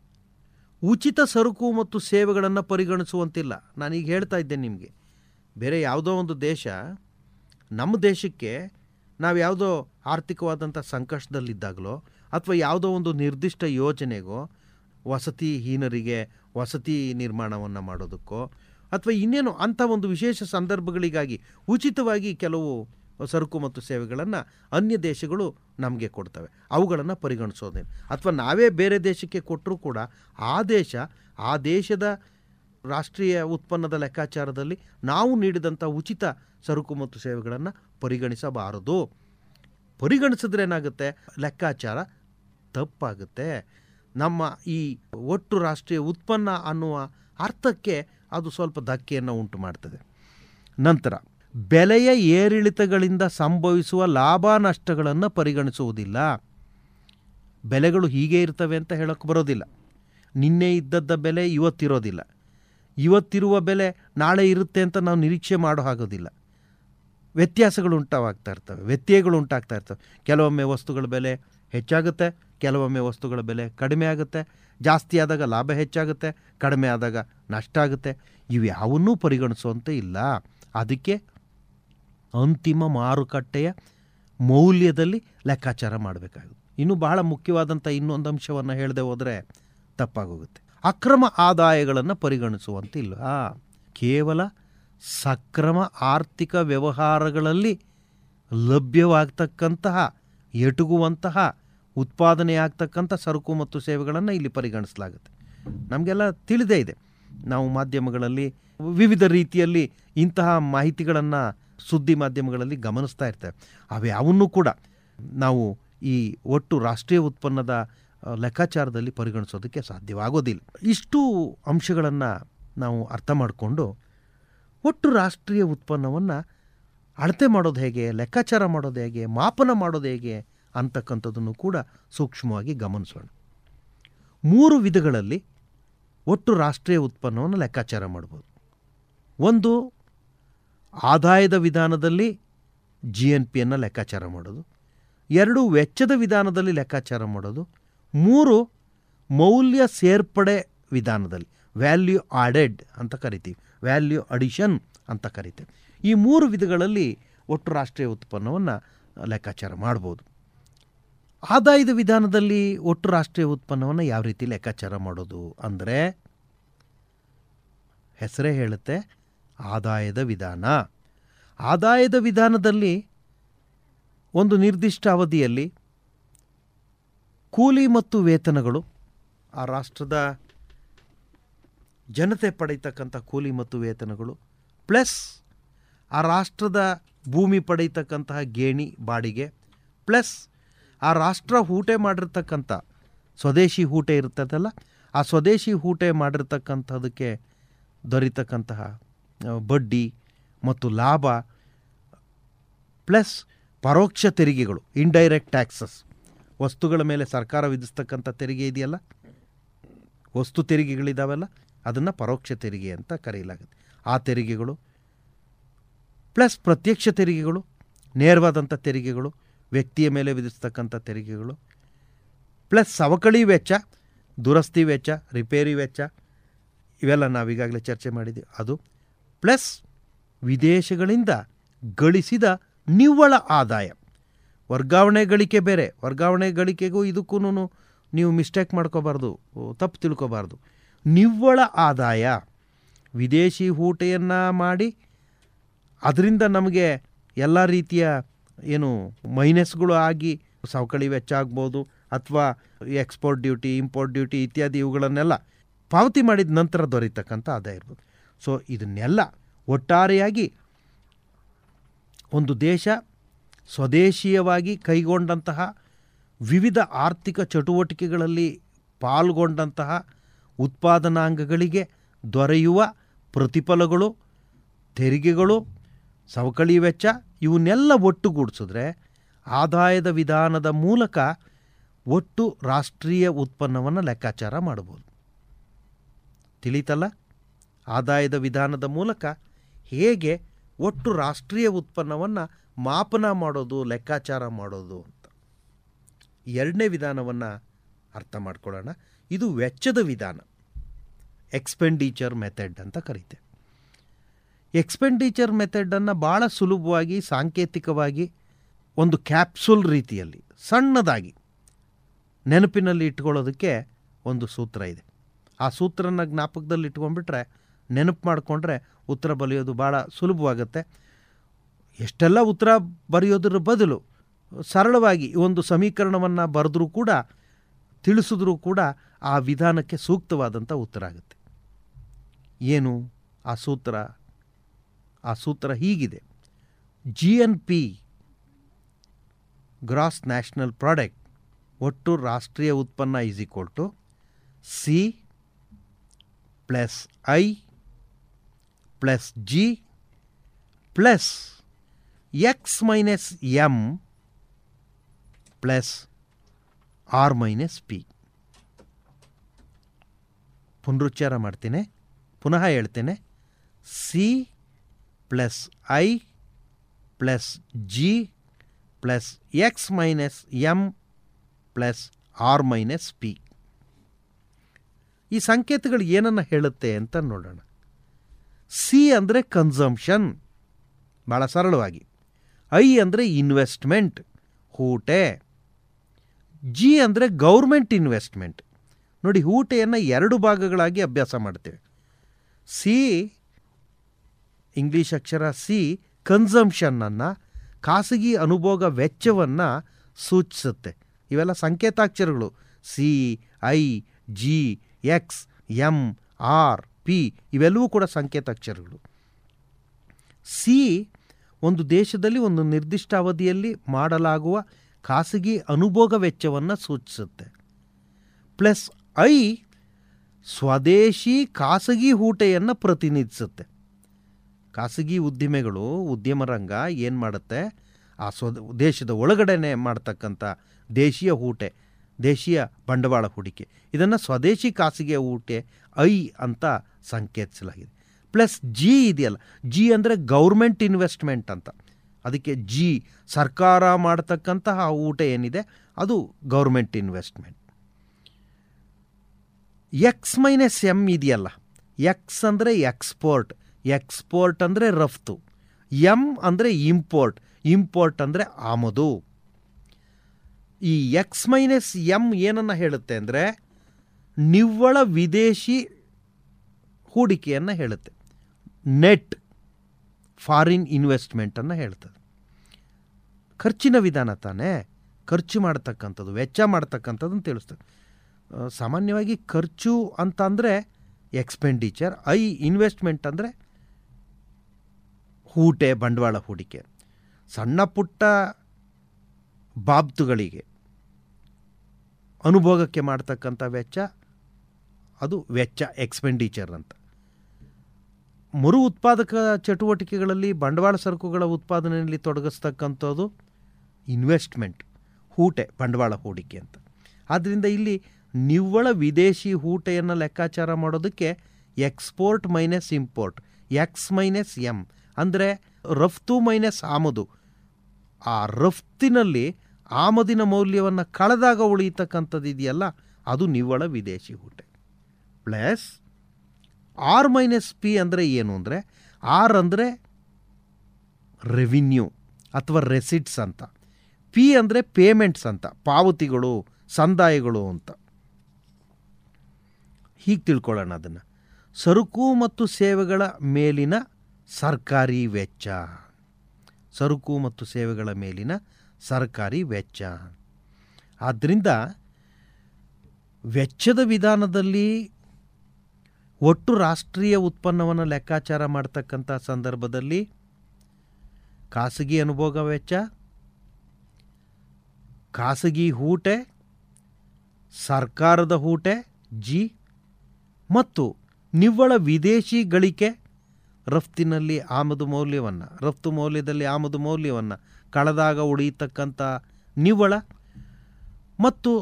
ಉಚಿತ ಸರಕು ಮತ್ತು ಸೇವೆಗಳನ್ನು ಪರಿಗಣಿಸುವಂತಿಲ್ಲ ನಾನೀಗ ಹೇಳ್ತಾ ಇದ್ದೇನೆ ನಿಮಗೆ ಬೇರೆ ಯಾವುದೋ ಒಂದು ದೇಶ ನಮ್ಮ ದೇಶಕ್ಕೆ ನಾವು ಯಾವುದೋ ಆರ್ಥಿಕವಾದಂಥ ಸಂಕಷ್ಟದಲ್ಲಿದ್ದಾಗಲೋ ಅಥವಾ ಯಾವುದೋ ಒಂದು ನಿರ್ದಿಷ್ಟ ಯೋಜನೆಗೋ ವಸತಿ ಹೀನರಿಗೆ ವಸತಿ ನಿರ್ಮಾಣವನ್ನು ಮಾಡೋದಕ್ಕೋ ಅಥವಾ ಇನ್ನೇನು ಅಂಥ ಒಂದು ವಿಶೇಷ ಸಂದರ್ಭಗಳಿಗಾಗಿ ಉಚಿತವಾಗಿ ಕೆಲವು ಸರಕು ಮತ್ತು ಸೇವೆಗಳನ್ನು ಅನ್ಯ ದೇಶಗಳು ನಮಗೆ ಕೊಡ್ತವೆ ಅವುಗಳನ್ನು ಪರಿಗಣಿಸೋದೇನು ಅಥವಾ ನಾವೇ ಬೇರೆ ದೇಶಕ್ಕೆ ಕೊಟ್ಟರೂ ಕೂಡ ಆ ದೇಶ ಆ ದೇಶದ ರಾಷ್ಟ್ರೀಯ ಉತ್ಪನ್ನದ ಲೆಕ್ಕಾಚಾರದಲ್ಲಿ ನಾವು ನೀಡಿದಂಥ ಉಚಿತ ಸರಕು ಮತ್ತು ಸೇವೆಗಳನ್ನು ಪರಿಗಣಿಸಬಾರದು ಪರಿಗಣಿಸಿದ್ರೆ ಏನಾಗುತ್ತೆ ಲೆಕ್ಕಾಚಾರ ತಪ್ಪಾಗುತ್ತೆ ನಮ್ಮ ಈ ಒಟ್ಟು ರಾಷ್ಟ್ರೀಯ ಉತ್ಪನ್ನ ಅನ್ನುವ ಅರ್ಥಕ್ಕೆ ಅದು ಸ್ವಲ್ಪ ಧಕ್ಕೆಯನ್ನು ಉಂಟು ಮಾಡ್ತದೆ ನಂತರ ಬೆಲೆಯ ಏರಿಳಿತಗಳಿಂದ ಸಂಭವಿಸುವ ಲಾಭ ನಷ್ಟಗಳನ್ನು ಪರಿಗಣಿಸುವುದಿಲ್ಲ ಬೆಲೆಗಳು ಹೀಗೆ ಇರ್ತವೆ ಅಂತ ಹೇಳೋಕ್ಕೆ ಬರೋದಿಲ್ಲ ನಿನ್ನೆ ಇದ್ದದ್ದ ಬೆಲೆ ಇವತ್ತಿರೋದಿಲ್ಲ ಇವತ್ತಿರುವ ಬೆಲೆ ನಾಳೆ ಇರುತ್ತೆ ಅಂತ ನಾವು ನಿರೀಕ್ಷೆ ಮಾಡೋ ಆಗೋದಿಲ್ಲ ವ್ಯತ್ಯಾಸಗಳು ಉಂಟಾಗ್ತಾ ಇರ್ತವೆ ವ್ಯತ್ಯಯಗಳು ಉಂಟಾಗ್ತಾ ಇರ್ತವೆ ಕೆಲವೊಮ್ಮೆ ವಸ್ತುಗಳ ಬೆಲೆ ಹೆಚ್ಚಾಗುತ್ತೆ ಕೆಲವೊಮ್ಮೆ ವಸ್ತುಗಳ ಬೆಲೆ ಕಡಿಮೆ ಆಗುತ್ತೆ ಜಾಸ್ತಿ ಆದಾಗ ಲಾಭ ಹೆಚ್ಚಾಗುತ್ತೆ ಕಡಿಮೆ ಆದಾಗ ನಷ್ಟ ಆಗುತ್ತೆ ಇವ್ಯಾವನ್ನೂ ಪರಿಗಣಿಸುವಂತೆ ಇಲ್ಲ ಅದಕ್ಕೆ ಅಂತಿಮ ಮಾರುಕಟ್ಟೆಯ ಮೌಲ್ಯದಲ್ಲಿ ಲೆಕ್ಕಾಚಾರ ಮಾಡಬೇಕಾಗುತ್ತೆ ಇನ್ನು ಬಹಳ ಮುಖ್ಯವಾದಂಥ ಇನ್ನೊಂದು ಅಂಶವನ್ನು ಹೇಳದೆ ಹೋದರೆ ತಪ್ಪಾಗೋಗುತ್ತೆ ಅಕ್ರಮ ಆದಾಯಗಳನ್ನು ಪರಿಗಣಿಸುವಂತಿಲ್ಲ ಕೇವಲ ಸಕ್ರಮ ಆರ್ಥಿಕ ವ್ಯವಹಾರಗಳಲ್ಲಿ ಲಭ್ಯವಾಗ್ತಕ್ಕಂತಹ ಎಟುಗುವಂತಹ ಉತ್ಪಾದನೆ ಆಗ್ತಕ್ಕಂಥ ಸರಕು ಮತ್ತು ಸೇವೆಗಳನ್ನು ಇಲ್ಲಿ ಪರಿಗಣಿಸಲಾಗುತ್ತೆ ನಮಗೆಲ್ಲ ತಿಳಿದೇ ಇದೆ ನಾವು ಮಾಧ್ಯಮಗಳಲ್ಲಿ ವಿವಿಧ ರೀತಿಯಲ್ಲಿ ಇಂತಹ ಮಾಹಿತಿಗಳನ್ನು ಸುದ್ದಿ ಮಾಧ್ಯಮಗಳಲ್ಲಿ ಗಮನಿಸ್ತಾ ಇರ್ತೇವೆ ಅವ್ಯಾವನ್ನೂ ಕೂಡ ನಾವು ಈ ಒಟ್ಟು ರಾಷ್ಟ್ರೀಯ ಉತ್ಪನ್ನದ ಆ, ಲೆಕ್ಕಾಚಾರದಲ್ಲಿ ಪರಿಗಣಿಸೋದಕ್ಕೆ ಸಾಧ್ಯವಾಗೋದಿಲ್ಲ ಇಷ್ಟು ಅಂಶಗಳನ್ನು ನಾವು ಅರ್ಥ ಮಾಡಿಕೊಂಡು ಒಟ್ಟು ರಾಷ್ಟ್ರೀಯ ಉತ್ಪನ್ನವನ್ನು ಅಳತೆ ಮಾಡೋದು ಹೇಗೆ ಲೆಕ್ಕಾಚಾರ ಮಾಡೋದು ಹೇಗೆ ಮಾಪನ ಮಾಡೋದು ಹೇಗೆ ಅಂತಕ್ಕಂಥದ್ದನ್ನು ಕೂಡ ಸೂಕ್ಷ್ಮವಾಗಿ ಗಮನಿಸೋಣ ಮೂರು ವಿಧಗಳಲ್ಲಿ ಒಟ್ಟು ರಾಷ್ಟ್ರೀಯ ಉತ್ಪನ್ನವನ್ನು ಲೆಕ್ಕಾಚಾರ ಮಾಡ್ಬೋದು ಒಂದು ಆದಾಯದ ವಿಧಾನದಲ್ಲಿ ಜಿ ಎನ್ ಪಿಯನ್ನು ಲೆಕ್ಕಾಚಾರ ಮಾಡೋದು ಎರಡು ವೆಚ್ಚದ ವಿಧಾನದಲ್ಲಿ ಲೆಕ್ಕಾಚಾರ ಮಾಡೋದು ಮೂರು ಮೌಲ್ಯ ಸೇರ್ಪಡೆ ವಿಧಾನದಲ್ಲಿ ವ್ಯಾಲ್ಯೂ ಆಡೆಡ್ ಅಂತ ಕರಿತೀವಿ ವ್ಯಾಲ್ಯೂ ಅಡಿಷನ್ ಅಂತ ಕರಿತೇವೆ ಈ ಮೂರು ವಿಧಗಳಲ್ಲಿ ಒಟ್ಟು ರಾಷ್ಟ್ರೀಯ ಉತ್ಪನ್ನವನ್ನು ಲೆಕ್ಕಾಚಾರ ಮಾಡ್ಬೋದು ಆದಾಯದ ವಿಧಾನದಲ್ಲಿ ಒಟ್ಟು ರಾಷ್ಟ್ರೀಯ ಉತ್ಪನ್ನವನ್ನು ಯಾವ ರೀತಿ ಲೆಕ್ಕಾಚಾರ ಮಾಡೋದು ಅಂದರೆ ಹೆಸರೇ ಹೇಳುತ್ತೆ ಆದಾಯದ ವಿಧಾನ ಆದಾಯದ ವಿಧಾನದಲ್ಲಿ ಒಂದು ನಿರ್ದಿಷ್ಟ ಅವಧಿಯಲ್ಲಿ ಕೂಲಿ ಮತ್ತು ವೇತನಗಳು ಆ ರಾಷ್ಟ್ರದ ಜನತೆ ಪಡೀತಕ್ಕಂಥ ಕೂಲಿ ಮತ್ತು ವೇತನಗಳು ಪ್ಲಸ್ ಆ ರಾಷ್ಟ್ರದ ಭೂಮಿ ಪಡೀತಕ್ಕಂತಹ ಗೇಣಿ ಬಾಡಿಗೆ ಪ್ಲಸ್ ಆ ರಾಷ್ಟ್ರ ಹೂಟೆ ಮಾಡಿರ್ತಕ್ಕಂಥ ಸ್ವದೇಶಿ ಹೂಟೆ ಇರ್ತದಲ್ಲ ಆ ಸ್ವದೇಶಿ ಹೂಟೆ ಮಾಡಿರ್ತಕ್ಕಂಥದಕ್ಕೆ ದೊರೀತಕ್ಕಂತಹ ಆ, ಬಡ್ಡಿ ಮತ್ತು ಲಾಭ ಪ್ಲಸ್ ಪರೋಕ್ಷ ತೆರಿಗೆಗಳು ಇಂಡೈರೆಕ್ಟ್ ಟ್ಯಾಕ್ಸಸ್ ವಸ್ತುಗಳ ಮೇಲೆ ಸರ್ಕಾರ ವಿಧಿಸ್ತಕ್ಕಂಥ ತೆರಿಗೆ ಇದೆಯಲ್ಲ ವಸ್ತು ತೆರಿಗೆಗಳಿದಾವಲ್ಲ ಅದನ್ನು ಪರೋಕ್ಷ ತೆರಿಗೆ ಅಂತ ಕರೆಯಲಾಗುತ್ತೆ ಆ ತೆರಿಗೆಗಳು ಪ್ಲಸ್ ಪ್ರತ್ಯಕ್ಷ ತೆರಿಗೆಗಳು ನೇರವಾದಂಥ ತೆರಿಗೆಗಳು ವ್ಯಕ್ತಿಯ ಮೇಲೆ ವಿಧಿಸ್ತಕ್ಕಂಥ ತೆರಿಗೆಗಳು ಪ್ಲಸ್ ಸವಕಳಿ ವೆಚ್ಚ ದುರಸ್ತಿ ವೆಚ್ಚ ರಿಪೇರಿ ವೆಚ್ಚ ಇವೆಲ್ಲ ನಾವೀಗಾಗಲೇ ಚರ್ಚೆ ಮಾಡಿದ್ದೀವಿ ಅದು ಪ್ಲಸ್ ವಿದೇಶಗಳಿಂದ ಗಳಿಸಿದ ನಿವ್ವಳ ಆದಾಯ ವರ್ಗಾವಣೆ ಗಳಿಕೆ ಬೇರೆ ವರ್ಗಾವಣೆ ಗಳಿಕೆಗೂ ಇದಕ್ಕೂ ನೀವು ಮಿಸ್ಟೇಕ್ ಮಾಡ್ಕೋಬಾರ್ದು ತಪ್ಪು ತಿಳ್ಕೊಬಾರ್ದು ನಿವ್ವಳ ಆದಾಯ ವಿದೇಶಿ ಹೂಟೆಯನ್ನು ಮಾಡಿ ಅದರಿಂದ ನಮಗೆ ಎಲ್ಲ ರೀತಿಯ ಏನು ಮೈನಸ್ಗಳು ಆಗಿ ಸವಕಳಿ ವೆಚ್ಚ ಆಗ್ಬೋದು ಅಥವಾ ಎಕ್ಸ್ಪೋರ್ಟ್ ಡ್ಯೂಟಿ ಇಂಪೋರ್ಟ್ ಡ್ಯೂಟಿ ಇತ್ಯಾದಿ ಇವುಗಳನ್ನೆಲ್ಲ ಪಾವತಿ ಮಾಡಿದ ನಂತರ ದೊರೀತಕ್ಕಂಥ ಆದಾಯ ಇರ್ಬೋದು ಸೊ ಇದನ್ನೆಲ್ಲ ಒಟ್ಟಾರೆಯಾಗಿ ಒಂದು ದೇಶ ಸ್ವದೇಶೀಯವಾಗಿ ಕೈಗೊಂಡಂತಹ ವಿವಿಧ ಆರ್ಥಿಕ ಚಟುವಟಿಕೆಗಳಲ್ಲಿ ಪಾಲ್ಗೊಂಡಂತಹ ಉತ್ಪಾದನಾಂಗಗಳಿಗೆ ದೊರೆಯುವ ಪ್ರತಿಫಲಗಳು ತೆರಿಗೆಗಳು ಸವಕಳಿ ವೆಚ್ಚ ಇವನ್ನೆಲ್ಲ ಒಟ್ಟುಗೂಡಿಸಿದ್ರೆ ಆದಾಯದ ವಿಧಾನದ ಮೂಲಕ ಒಟ್ಟು ರಾಷ್ಟ್ರೀಯ ಉತ್ಪನ್ನವನ್ನು ಲೆಕ್ಕಾಚಾರ ಮಾಡ್ಬೋದು ತಿಳಿತಲ್ಲ ಆದಾಯದ ವಿಧಾನದ ಮೂಲಕ ಹೇಗೆ ಒಟ್ಟು ರಾಷ್ಟ್ರೀಯ ಉತ್ಪನ್ನವನ್ನು ಮಾಪನ ಮಾಡೋದು ಲೆಕ್ಕಾಚಾರ ಮಾಡೋದು ಅಂತ ಎರಡನೇ ವಿಧಾನವನ್ನು ಅರ್ಥ ಮಾಡ್ಕೊಳ್ಳೋಣ ಇದು ವೆಚ್ಚದ ವಿಧಾನ ಎಕ್ಸ್ಪೆಂಡಿಚರ್ ಮೆಥಡ್ ಅಂತ ಕರೀತೇವೆ ಎಕ್ಸ್ಪೆಂಡಿಚರ್ ಮೆಥಡನ್ನು ಭಾಳ ಸುಲಭವಾಗಿ ಸಾಂಕೇತಿಕವಾಗಿ ಒಂದು ಕ್ಯಾಪ್ಸುಲ್ ರೀತಿಯಲ್ಲಿ ಸಣ್ಣದಾಗಿ ನೆನಪಿನಲ್ಲಿ ಇಟ್ಕೊಳ್ಳೋದಕ್ಕೆ ಒಂದು ಸೂತ್ರ ಇದೆ ಆ ಸೂತ್ರನ ಜ್ಞಾಪಕದಲ್ಲಿ ಇಟ್ಕೊಂಡ್ಬಿಟ್ರೆ ನೆನಪು ಮಾಡಿಕೊಂಡ್ರೆ ಉತ್ತರ ಬರೆಯೋದು ಭಾಳ ಸುಲಭವಾಗುತ್ತೆ ಎಷ್ಟೆಲ್ಲ ಉತ್ತರ ಬರೆಯೋದ್ರ ಬದಲು ಸರಳವಾಗಿ ಒಂದು ಸಮೀಕರಣವನ್ನು ಬರೆದ್ರೂ ಕೂಡ ತಿಳಿಸಿದ್ರೂ ಕೂಡ ಆ ವಿಧಾನಕ್ಕೆ ಸೂಕ್ತವಾದಂಥ ಉತ್ತರ ಆಗುತ್ತೆ ಏನು ಆ ಸೂತ್ರ ಆ ಸೂತ್ರ ಹೀಗಿದೆ G N P gross national product ಒಟ್ಟು ರಾಷ್ಟ್ರೀಯ ಉತ್ಪನ್ನ is equal to C plus I plus G plus X minus M plus R minus P ಪುನರುಚ್ಚಾರ ಮಾಡ್ತೇನೆ ಪುನಃ ಹೇಳ್ತೇನೆ C plus I plus G plus X minus M plus R minus P ಈ ಸಂಕೇತಗಳು ಏನನ್ನು ಹೇಳುತ್ತೆ ಅಂತ ನೋಡೋಣ ಸಿ ಅಂದರೆ ಕನ್ಸಂಪ್ಷನ್ ಭಾಳ ಸರಳವಾಗಿ ಐ ಅಂದರೆ ಇನ್ವೆಸ್ಟ್ಮೆಂಟ್ ಹೂಟೆ ಜಿ ಅಂದರೆ ಗೌರ್ಮೆಂಟ್ ಇನ್ವೆಸ್ಟ್ಮೆಂಟ್ ನೋಡಿ ಹೂಟೆಯನ್ನು ಎರಡು ಭಾಗಗಳಾಗಿ ಅಭ್ಯಾಸ ಮಾಡ್ತೇವೆ ಸಿ ಇಂಗ್ಲೀಷ್ ಅಕ್ಷರ ಸಿ ಕನ್ಸಂಪ್ಷನ್ನನ್ನು ಖಾಸಗಿ ಅನುಭೋಗ ವೆಚ್ಚವನ್ನು ಸೂಚಿಸುತ್ತೆ ಇವೆಲ್ಲ ಸಂಕೇತಾಕ್ಷರಗಳು C I G X M R P ಇವೆಲ್ಲವೂ ಕೂಡ ಸಂಕೇತಾಕ್ಷರಗಳು ಸಿ ಒಂದು ದೇಶದಲ್ಲಿ ಒಂದು ನಿರ್ದಿಷ್ಟ ಅವಧಿಯಲ್ಲಿ ಮಾಡಲಾಗುವ ಖಾಸಗಿ ಅನುಭೋಗ ವೆಚ್ಚವನ್ನು ಸೂಚಿಸುತ್ತೆ ಪ್ಲಸ್ ಐ ಸ್ವದೇಶಿ ಖಾಸಗಿ ಹೂಟೆಯನ್ನು ಪ್ರತಿನಿಧಿಸುತ್ತೆ ಖಾಸಗಿ ಉದ್ದಿಮೆಗಳು ಉದ್ಯಮ ರಂಗ ಏನು ಮಾಡುತ್ತೆ ಆ ಸ್ವ ದೇಶದ ಒಳಗಡೆನೆ ಮಾಡ್ತಕ್ಕಂಥ ದೇಶೀಯ ಹೂಟೆ ದೇಶೀಯ ಬಂಡವಾಳ ಹೂಡಿಕೆ ಇದನ್ನು ಸ್ವದೇಶಿ ಖಾಸಗಿ ಹೂಟೆ ಐ ಅಂತ ಸಂಕೇತಿಸಲಾಗಿದೆ ಪ್ಲಸ್ ಜಿ ಇದೆಯಲ್ಲ ಜಿ ಅಂದರೆ ಗೌರ್ಮೆಂಟ್ ಇನ್ವೆಸ್ಟ್ಮೆಂಟ್ ಅಂತ ಅದಕ್ಕೆ ಜಿ ಸರ್ಕಾರ ಮಾಡ್ತಕ್ಕಂತಹ ಊಟ ಏನಿದೆ ಅದು government investment X minus M ಇದೆಯಲ್ಲ ಎಕ್ಸ್ ಅಂದರೆ ಎಕ್ಸ್ಪೋರ್ಟ್ ಎಕ್ಸ್ಪೋರ್ಟ್ ಅಂದರೆ ರಫ್ತು ಎಮ್ ಅಂದರೆ ಇಂಪೋರ್ಟ್ ಇಂಪೋರ್ಟ್ ಅಂದರೆ ಆಮದು ಈ ಎಕ್ಸ್ ಮೈನಸ್ ಎಮ್ ಏನನ್ನು ಹೇಳುತ್ತೆ ಅಂದರೆ ನಿವ್ವಳ ವಿದೇಶಿ ಹೂಡಿಕೆಯನ್ನು ಹೇಳುತ್ತೆ ನೆಟ್ ಫಾರಿನ್ ಇನ್ವೆಸ್ಟ್ಮೆಂಟನ್ನು ಹೇಳ್ತದೆ ಖರ್ಚಿನ ವಿಧಾನ ತಾನೇ ಖರ್ಚು ಮಾಡ್ತಕ್ಕಂಥದ್ದು ವೆಚ್ಚ ಮಾಡ್ತಕ್ಕಂಥದ್ದನ್ನು ತಿಳಿಸ್ತದೆ ಸಾಮಾನ್ಯವಾಗಿ ಖರ್ಚು ಅಂತ ಅಂದರೆ ಎಕ್ಸ್ಪೆಂಡಿಚರ್ ಐ ಇನ್ವೆಸ್ಟ್ಮೆಂಟ್ ಅಂದರೆ ಹೂಟೆ ಬಂಡವಾಳ ಹೂಡಿಕೆ ಸಣ್ಣ ಪುಟ್ಟ ಬಾಬ್ತುಗಳಿಗೆ ಅನುಭೋಗಕ್ಕೆ ಮಾಡ್ತಕ್ಕಂಥ ವೆಚ್ಚ ಅದು ವೆಚ್ಚ ಎಕ್ಸ್ಪೆಂಡಿಚರ್ ಅಂತ ಮರು ಉತ್ಪಾದಕ ಚಟುವಟಿಕೆಗಳಲ್ಲಿ ಬಂಡವಾಳ ಸರಕುಗಳ ಉತ್ಪಾದನೆಯಲ್ಲಿ ತೊಡಗಿಸ್ತಕ್ಕಂಥದ್ದು ಇನ್ವೆಸ್ಟ್ಮೆಂಟ್ ಹೂಟೆ ಬಂಡವಾಳ ಹೂಡಿಕೆ ಅಂತ ಆದ್ದರಿಂದ ಇಲ್ಲಿ ನಿವ್ವಳ ವಿದೇಶಿ ಹೂಟೆಯನ್ನು ಲೆಕ್ಕಾಚಾರ ಮಾಡೋದಕ್ಕೆ export minus import X minus M ಅಂದರೆ ರಫ್ತು ಮೈನಸ್ ಆಮದು ಆ ರಫ್ತಿನಲ್ಲಿ ಆಮದಿನ ಮೌಲ್ಯವನ್ನು ಕಳೆದಾಗ ಉಳಿಯತಕ್ಕಂಥದ್ದು ಇದೆಯಲ್ಲ ಅದು ನಿವ್ವಳ ವಿದೇಶಿ ಹೂಟೆ ಪ್ಲಸ್ ಆರ್ ಮೈನಸ್ ಪಿ ಅಂದರೆ ಏನು ಅಂದರೆ ಆರ್ ಅಂದರೆ ರೆವಿನ್ಯೂ ಅಥವಾ ರೆಸಿಟ್ಸ್ ಅಂತ ಪಿ ಅಂದರೆ ಪೇಮೆಂಟ್ಸ್ ಅಂತ ಪಾವತಿಗಳು ಸಂದಾಯಗಳು ಅಂತ ಹೀಗೆ ತಿಳ್ಕೊಳ್ಳೋಣ ಅದನ್ನು ಸರಕು ಮತ್ತು ಸೇವೆಗಳ ಮೇಲಿನ ಸರ್ಕಾರಿ ವೆಚ್ಚ ಸರಕು ಮತ್ತು ಸೇವೆಗಳ ಮೇಲಿನ ಸರ್ಕಾರಿ ವೆಚ್ಚ ಆದ್ದರಿಂದ ವೆಚ್ಚದ ವಿಧಾನದಲ್ಲಿ ಒಟ್ಟು ರಾಷ್ಟ್ರೀಯ ಉತ್ಪನ್ನವನ್ನು ಲೆಕ್ಕಾಚಾರ ಮಾಡ್ತಕ್ಕಂಥ ಸಂದರ್ಭದಲ್ಲಿ ಖಾಸಗಿ ಅನುಭೋಗ ವೆಚ್ಚ ಖಾಸಗಿ ಹೂಟೆ ಸರ್ಕಾರದ ಹೂಟೆ ಜಿ ಮತ್ತು ನಿವ್ವಳ ವಿದೇಶಿ ಗಳಿಕೆ ರಫ್ತಿನಲ್ಲಿ ಆಮದು ಮೌಲ್ಯವನ್ನು ರಫ್ತು ಮೌಲ್ಯದಲ್ಲಿ ಆಮದು ಮೌಲ್ಯವನ್ನು ಕಳೆದಾಗ ಉಳಿಯತಕ್ಕಂಥ ನಿವ್ವಳ ಮತ್ತು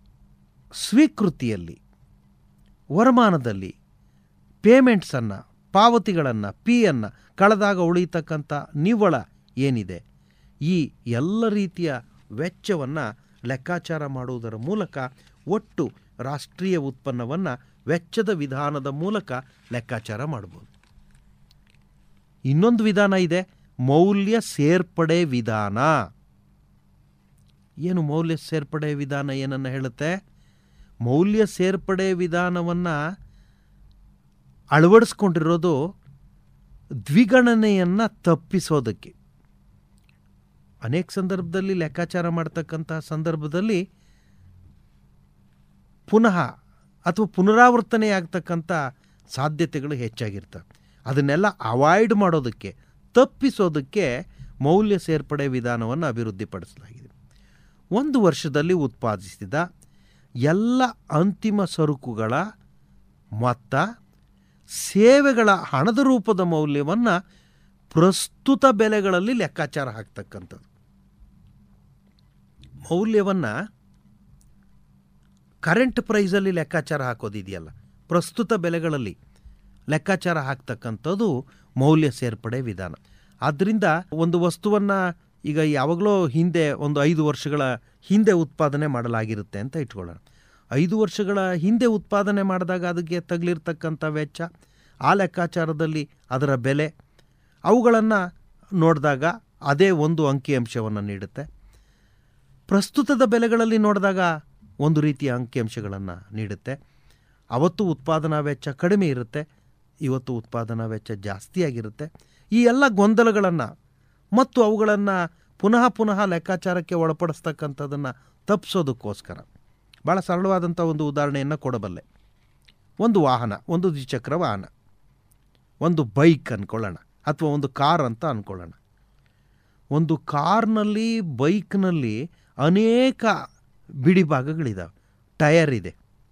ಸ್ವೀಕೃತಿಯಲ್ಲಿ ವರಮಾನದಲ್ಲಿ ಪೇಮೆಂಟ್ಸನ್ನು ಪಾವತಿಗಳನ್ನು ಪಿಯನ್ನು ಕಳೆದಾಗ ಉಳಿತಕ್ಕಂಥ ನಿವ್ವಳ ಏನಿದೆ ಈ ಎಲ್ಲ ರೀತಿಯ ವೆಚ್ಚವನ್ನು ಲೆಕ್ಕಾಚಾರ ಮಾಡುವುದರ ಮೂಲಕ ಒಟ್ಟು ರಾಷ್ಟ್ರೀಯ ಉತ್ಪನ್ನವನ್ನು ವೆಚ್ಚದ ವಿಧಾನದ ಮೂಲಕ ಲೆಕ್ಕಾಚಾರ ಮಾಡ್ಬೋದು ಇನ್ನೊಂದು ವಿಧಾನ ಇದೆ ಮೌಲ್ಯ ಸೇರ್ಪಡೆ ವಿಧಾನ ಏನು ಮೌಲ್ಯ ಸೇರ್ಪಡೆ ವಿಧಾನ ಏನನ್ನು ಹೇಳುತ್ತೆ ಮೌಲ್ಯ ಸೇರ್ಪಡೆ ವಿಧಾನವನ್ನು ಅಳವಡಿಸ್ಕೊಂಡಿರೋದು ದ್ವಿಗಣನೆಯನ್ನು ತಪ್ಪಿಸೋದಕ್ಕೆ ಅನೇಕ ಸಂದರ್ಭದಲ್ಲಿ ಲೆಕ್ಕಾಚಾರ ಮಾಡ್ತಕ್ಕಂತಹ ಸಂದರ್ಭದಲ್ಲಿ ಪುನಃ ಅಥವಾ ಪುನರಾವರ್ತನೆ ಆಗ್ತಕ್ಕಂಥ ಸಾಧ್ಯತೆಗಳು ಹೆಚ್ಚಾಗಿರ್ತವೆ ಅದನ್ನೆಲ್ಲ ಅವಾಯ್ಡ್ ಮಾಡೋದಕ್ಕೆ ತಪ್ಪಿಸೋದಕ್ಕೆ ಮೌಲ್ಯ ಸೇರ್ಪಡೆ ವಿಧಾನವನ್ನು ಅಭಿವೃದ್ಧಿಪಡಿಸಲಾಗಿದೆ ಒಂದು ವರ್ಷದಲ್ಲಿ ಉತ್ಪಾದಿಸಿದ ಎಲ್ಲ ಅಂತಿಮ ಸರಕುಗಳ ಮೊತ್ತ ಸೇವೆಗಳ ಹಣದ ರೂಪದ ಮೌಲ್ಯವನ್ನು ಪ್ರಸ್ತುತ ಬೆಲೆಗಳಲ್ಲಿ ಲೆಕ್ಕಾಚಾರ ಹಾಕ್ತಕ್ಕಂಥದ್ದು ಮೌಲ್ಯವನ್ನು ಕರೆಂಟ್ ಪ್ರೈಸಲ್ಲಿ ಲೆಕ್ಕಾಚಾರ ಹಾಕೋದಿದೆಯಲ್ಲ ಪ್ರಸ್ತುತ ಬೆಲೆಗಳಲ್ಲಿ ಲೆಕ್ಕಾಚಾರ ಹಾಕ್ತಕ್ಕಂಥದ್ದು ಮೌಲ್ಯ ಸೇರ್ಪಡೆ ವಿಧಾನ ಆದ್ದರಿಂದ ಒಂದು ವಸ್ತುವನ್ನು ಈಗ ಯಾವಾಗಲೂ ಹಿಂದೆ ಒಂದು ಐದು ವರ್ಷಗಳ ಹಿಂದೆ ಉತ್ಪಾದನೆ ಮಾಡಲಾಗಿರುತ್ತೆ ಅಂತ ಇಟ್ಕೊಳ್ಳೋಣ ಐದು ವರ್ಷಗಳ ಹಿಂದೆ ಉತ್ಪಾದನೆ ಮಾಡಿದಾಗ ಅದಕ್ಕೆ ತಗಲಿರ್ತಕ್ಕಂಥ ವೆಚ್ಚ ಆ ಲೆಕ್ಕಾಚಾರದಲ್ಲಿ ಅದರ ಬೆಲೆ ಅವುಗಳನ್ನು ನೋಡಿದಾಗ ಅದೇ ಒಂದು ಅಂಕಿಅಂಶವನ್ನು ನೀಡುತ್ತೆ ಪ್ರಸ್ತುತದ ಬೆಲೆಗಳಲ್ಲಿ ನೋಡಿದಾಗ ಒಂದು ರೀತಿಯ ಅಂಕಿಅಂಶಗಳನ್ನು ನೀಡುತ್ತೆ ಅವತ್ತು ಉತ್ಪಾದನಾ ವೆಚ್ಚ ಕಡಿಮೆ ಇರುತ್ತೆ ಇವತ್ತು ಉತ್ಪಾದನಾ ವೆಚ್ಚ ಜಾಸ್ತಿಯಾಗಿರುತ್ತೆ ಈ ಎಲ್ಲ ಗೊಂದಲಗಳನ್ನು ಮತ್ತು ಅವುಗಳನ್ನು ಪುನಃ ಪುನಃ ಲೆಕ್ಕಾಚಾರಕ್ಕೆ ಒಳಪಡಿಸ್ತಕ್ಕಂಥದ್ದನ್ನು ತಪ್ಪಿಸೋದಕ್ಕೋಸ್ಕರ ಭಾಳ ಸರಳವಾದಂಥ ಒಂದು ಉದಾಹರಣೆಯನ್ನು ಕೊಡಬಲ್ಲೆ ಒಂದು ವಾಹನ ಒಂದು ದ್ವಿಚಕ್ರ ವಾಹನ ಒಂದು ಬೈಕ್ ಅಂದ್ಕೊಳ್ಳೋಣ ಅಥವಾ ಒಂದು ಕಾರ್ ಅಂತ ಅಂದ್ಕೊಳ್ಳೋಣ ಒಂದು ಕಾರ್ನಲ್ಲಿ ಬೈಕ್ನಲ್ಲಿ ಅನೇಕ ಬಿಡಿ ಭಾಗಗಳಿದ್ದಾವೆ ಟಯರ್ ಇದೆ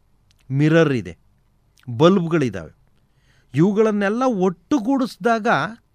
ಮಿರರ್ ಇದೆ ಬಲ್ಬ್ಗಳಿದ್ದಾವೆ ಇವುಗಳನ್ನೆಲ್ಲ ಒಟ್ಟುಗೂಡಿಸಿದಾಗ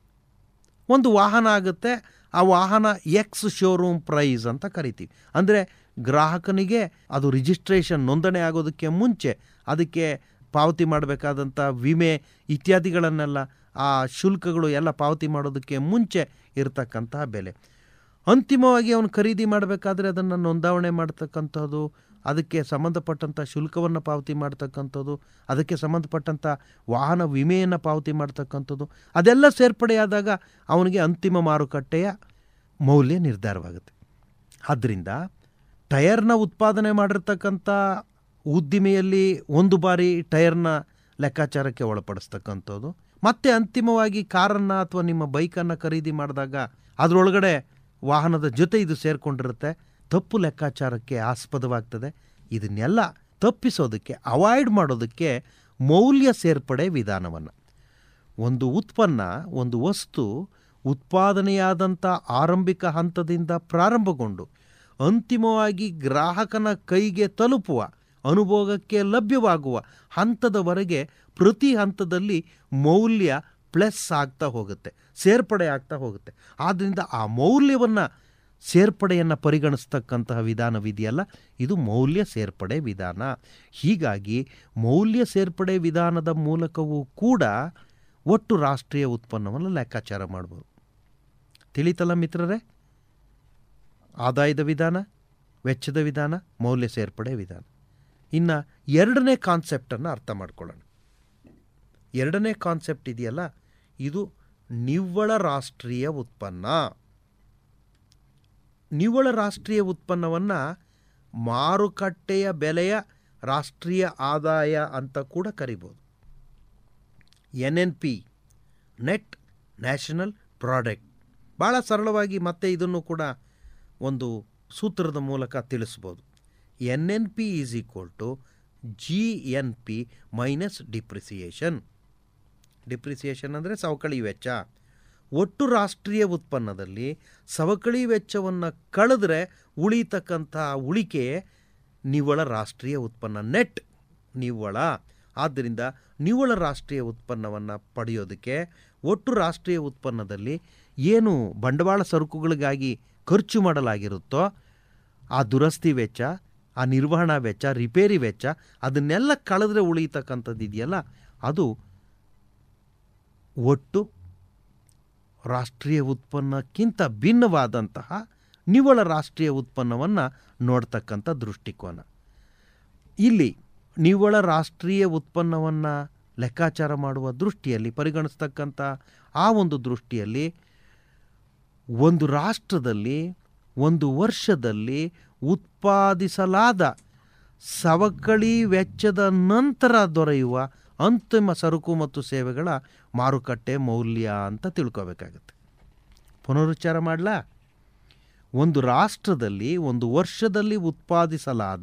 ಒಂದು ವಾಹನ ಆಗುತ್ತೆ ಆ ವಾಹನ ಎಕ್ಸ್ ಶೋರೂಮ್ ಪ್ರೈಸ್ ಅಂತ ಕರಿತೀವಿ ಅಂದರೆ ಗ್ರಾಹಕನಿಗೆ ಅದು ರಿಜಿಸ್ಟ್ರೇಷನ್ ನೋಂದಣಿ ಆಗೋದಕ್ಕೆ ಮುಂಚೆ ಅದಕ್ಕೆ ಪಾವತಿ ಮಾಡಬೇಕಾದಂಥ ವಿಮೆ ಇತ್ಯಾದಿಗಳನ್ನೆಲ್ಲ ಆ ಶುಲ್ಕಗಳು ಎಲ್ಲ ಪಾವತಿ ಮಾಡೋದಕ್ಕೆ ಮುಂಚೆ ಇರತಕ್ಕಂತಹ ಬೆಲೆ ಅಂತಿಮವಾಗಿ ಅವನು ಖರೀದಿ ಮಾಡಬೇಕಾದ್ರೆ ಅದನ್ನು ನೋಂದಾವಣೆ ಮಾಡ್ತಕ್ಕಂಥದ್ದು ಅದಕ್ಕೆ ಸಂಬಂಧಪಟ್ಟಂಥ ಶುಲ್ಕವನ್ನು ಪಾವತಿ ಮಾಡ್ತಕ್ಕಂಥದ್ದು ಅದಕ್ಕೆ ಸಂಬಂಧಪಟ್ಟಂಥ ವಾಹನ ವಿಮೆಯನ್ನು ಪಾವತಿ ಮಾಡ್ತಕ್ಕಂಥದ್ದು ಅದೆಲ್ಲ ಸೇರ್ಪಡೆಯಾದಾಗ ಅವನಿಗೆ ಅಂತಿಮ ಮಾರುಕಟ್ಟೆಯ ಮೌಲ್ಯ ನಿರ್ಧಾರವಾಗುತ್ತೆ ಆದ್ದರಿಂದ ಟಯರ್ನ ಉತ್ಪಾದನೆ ಮಾಡಿರ್ತಕ್ಕಂಥ ಉದ್ದಿಮೆಯಲ್ಲಿ ಒಂದು ಬಾರಿ ಟಯರ್ನ ಲೆಕ್ಕಾಚಾರಕ್ಕೆ ಒಳಪಡಿಸ್ತಕ್ಕಂಥದ್ದು ಮತ್ತೆ ಅಂತಿಮವಾಗಿ ಕಾರನ್ನು ಅಥವಾ ನಿಮ್ಮ ಬೈಕನ್ನು ಖರೀದಿ ಮಾಡಿದಾಗ ಅದರೊಳಗಡೆ ವಾಹನದ ಜೊತೆ ಇದು ಸೇರಿಕೊಂಡಿರುತ್ತೆ ತಪ್ಪು ಲೆಕ್ಕಾಚಾರಕ್ಕೆ ಆಸ್ಪದವಾಗ್ತದೆ ಇದನ್ನೆಲ್ಲ ತಪ್ಪಿಸೋದಕ್ಕೆ ಅವಾಯ್ಡ್ ಮಾಡೋದಕ್ಕೆ ಮೌಲ್ಯ ಸೇರ್ಪಡೆ ವಿಧಾನವನ್ನು ಒಂದು ಉತ್ಪನ್ನ ಒಂದು ವಸ್ತು ಉತ್ಪಾದನೆಯಾದಂಥ ಆರಂಭಿಕ ಹಂತದಿಂದ ಪ್ರಾರಂಭಗೊಂಡು ಅಂತಿಮವಾಗಿ ಗ್ರಾಹಕನ ಕೈಗೆ ತಲುಪುವ ಅನುಭೋಗಕ್ಕೆ ಲಭ್ಯವಾಗುವ ಹಂತದವರೆಗೆ ಪ್ರತಿ ಹಂತದಲ್ಲಿ ಮೌಲ್ಯ ಪ್ಲಸ್ ಆಗ್ತಾ ಹೋಗುತ್ತೆ ಸೇರ್ಪಡೆ ಆಗ್ತಾ ಹೋಗುತ್ತೆ ಆದ್ದರಿಂದ ಆ ಮೌಲ್ಯವನ್ನು ಸೇರ್ಪಡೆಯನ್ನು ಪರಿಗಣಿಸ್ತಕ್ಕಂತಹ ವಿಧಾನವಿದೆಯಲ್ಲ ಇದು ಮೌಲ್ಯ ಸೇರ್ಪಡೆ ವಿಧಾನ ಹೀಗಾಗಿ ಮೌಲ್ಯ ಸೇರ್ಪಡೆ ವಿಧಾನದ ಮೂಲಕವೂ ಕೂಡ ಒಟ್ಟು ರಾಷ್ಟ್ರೀಯ ಉತ್ಪನ್ನವನ್ನು ಲೆಕ್ಕಾಚಾರ ಮಾಡ್ಬೋದು ತಿಳಿತಲ್ಲ ಮಿತ್ರರೇ ಆದಾಯದ ವಿಧಾನ ವೆಚ್ಚದ ವಿಧಾನ ಮೌಲ್ಯ ಸೇರ್ಪಡೆ ವಿಧಾನ ಇನ್ನು ಎರಡನೇ ಕಾನ್ಸೆಪ್ಟನ್ನು ಅರ್ಥ ಮಾಡ್ಕೊಳ್ಳೋಣ ಎರಡನೇ ಕಾನ್ಸೆಪ್ಟ್ ಇದೆಯಲ್ಲ ಇದು ನಿವ್ವಳ ರಾಷ್ಟ್ರೀಯ ಉತ್ಪನ್ನ ನಿವ್ವಳ ರಾಷ್ಟ್ರೀಯ ಉತ್ಪನ್ನವನ್ನು ಮಾರುಕಟ್ಟೆಯ ಬೆಲೆಯ ರಾಷ್ಟ್ರೀಯ ಆದಾಯ ಅಂತ ಕೂಡ ಕರಿಬೋದು N N P net national product ಭಾಳ ಸರಳವಾಗಿ ಮತ್ತೆ ಇದನ್ನು ಕೂಡ ಒಂದು ಸೂತ್ರದ ಮೂಲಕ ತಿಳಿಸ್ಬೋದು N N P is equal to G N P minus depreciation depreciation ಅಂದರೆ ಸವಕಳಿ ವೆಚ್ಚ ಒಟ್ಟು ರಾಷ್ಟ್ರೀಯ ಉತ್ಪನ್ನದಲ್ಲಿ ಸವಕಳಿ ವೆಚ್ಚವನ್ನು ಕಳೆದ್ರೆ ಉಳಿತಕ್ಕಂಥ ಉಳಿಕೆ ನಿವ್ವಳ ರಾಷ್ಟ್ರೀಯ ಉತ್ಪನ್ನ ನೆಟ್ ನಿವ್ವಳ ಆದ್ದರಿಂದ ನಿವ್ವಳ ರಾಷ್ಟ್ರೀಯ ಉತ್ಪನ್ನವನ್ನು ಪಡೆಯೋದಕ್ಕೆ ಒಟ್ಟು ರಾಷ್ಟ್ರೀಯ ಉತ್ಪನ್ನದಲ್ಲಿ ಏನು ಬಂಡವಾಳ ಸರಕುಗಳಿಗಾಗಿ ಖರ್ಚು ಮಾಡಲಾಗಿರುತ್ತೋ ಆ ದುರಸ್ತಿ ವೆಚ್ಚ ಆ ನಿರ್ವಹಣಾ ವೆಚ್ಚ ರಿಪೇರಿ ವೆಚ್ಚ ಅದನ್ನೆಲ್ಲ ಕಳೆದ್ರೆ ಉಳಿತಕ್ಕಂಥದ್ದು ಇದೆಯಲ್ಲ ಅದು ಒಟ್ಟು ರಾಷ್ಟ್ರೀಯ ಉತ್ಪನ್ನಕ್ಕಿಂತ ಭಿನ್ನವಾದಂತಹ ನಿವ್ವಳ ರಾಷ್ಟ್ರೀಯ ಉತ್ಪನ್ನವನ್ನು ನೋಡ್ತಕ್ಕಂಥ ದೃಷ್ಟಿಕೋನ ಇಲ್ಲಿ ನಿವ್ವಳ ರಾಷ್ಟ್ರೀಯ ಉತ್ಪನ್ನವನ್ನು ಲೆಕ್ಕಾಚಾರ ಮಾಡುವ ದೃಷ್ಟಿಯಲ್ಲಿ ಪರಿಗಣಿಸ್ತಕ್ಕಂಥ ಆ ಒಂದು ದೃಷ್ಟಿಯಲ್ಲಿ ಒಂದು ರಾಷ್ಟ್ರದಲ್ಲಿ ಒಂದು ವರ್ಷದಲ್ಲಿ ಉತ್ಪಾದಿಸಲಾದ ಸವಕಳಿ ವೆಚ್ಚದ ನಂತರ ದೊರೆಯುವ ಅಂತಿಮ ಸರಕು ಮತ್ತು ಸೇವೆಗಳ ಮಾರುಕಟ್ಟೆ ಮೌಲ್ಯ ಅಂತ ತಿಳ್ಕೋಬೇಕಾಗತ್ತೆ ಪುನರುಚ್ಚಾರ ಮಾಡಲಾ ಒಂದು ರಾಷ್ಟ್ರದಲ್ಲಿ ಒಂದು ವರ್ಷದಲ್ಲಿ ಉತ್ಪಾದಿಸಲಾದ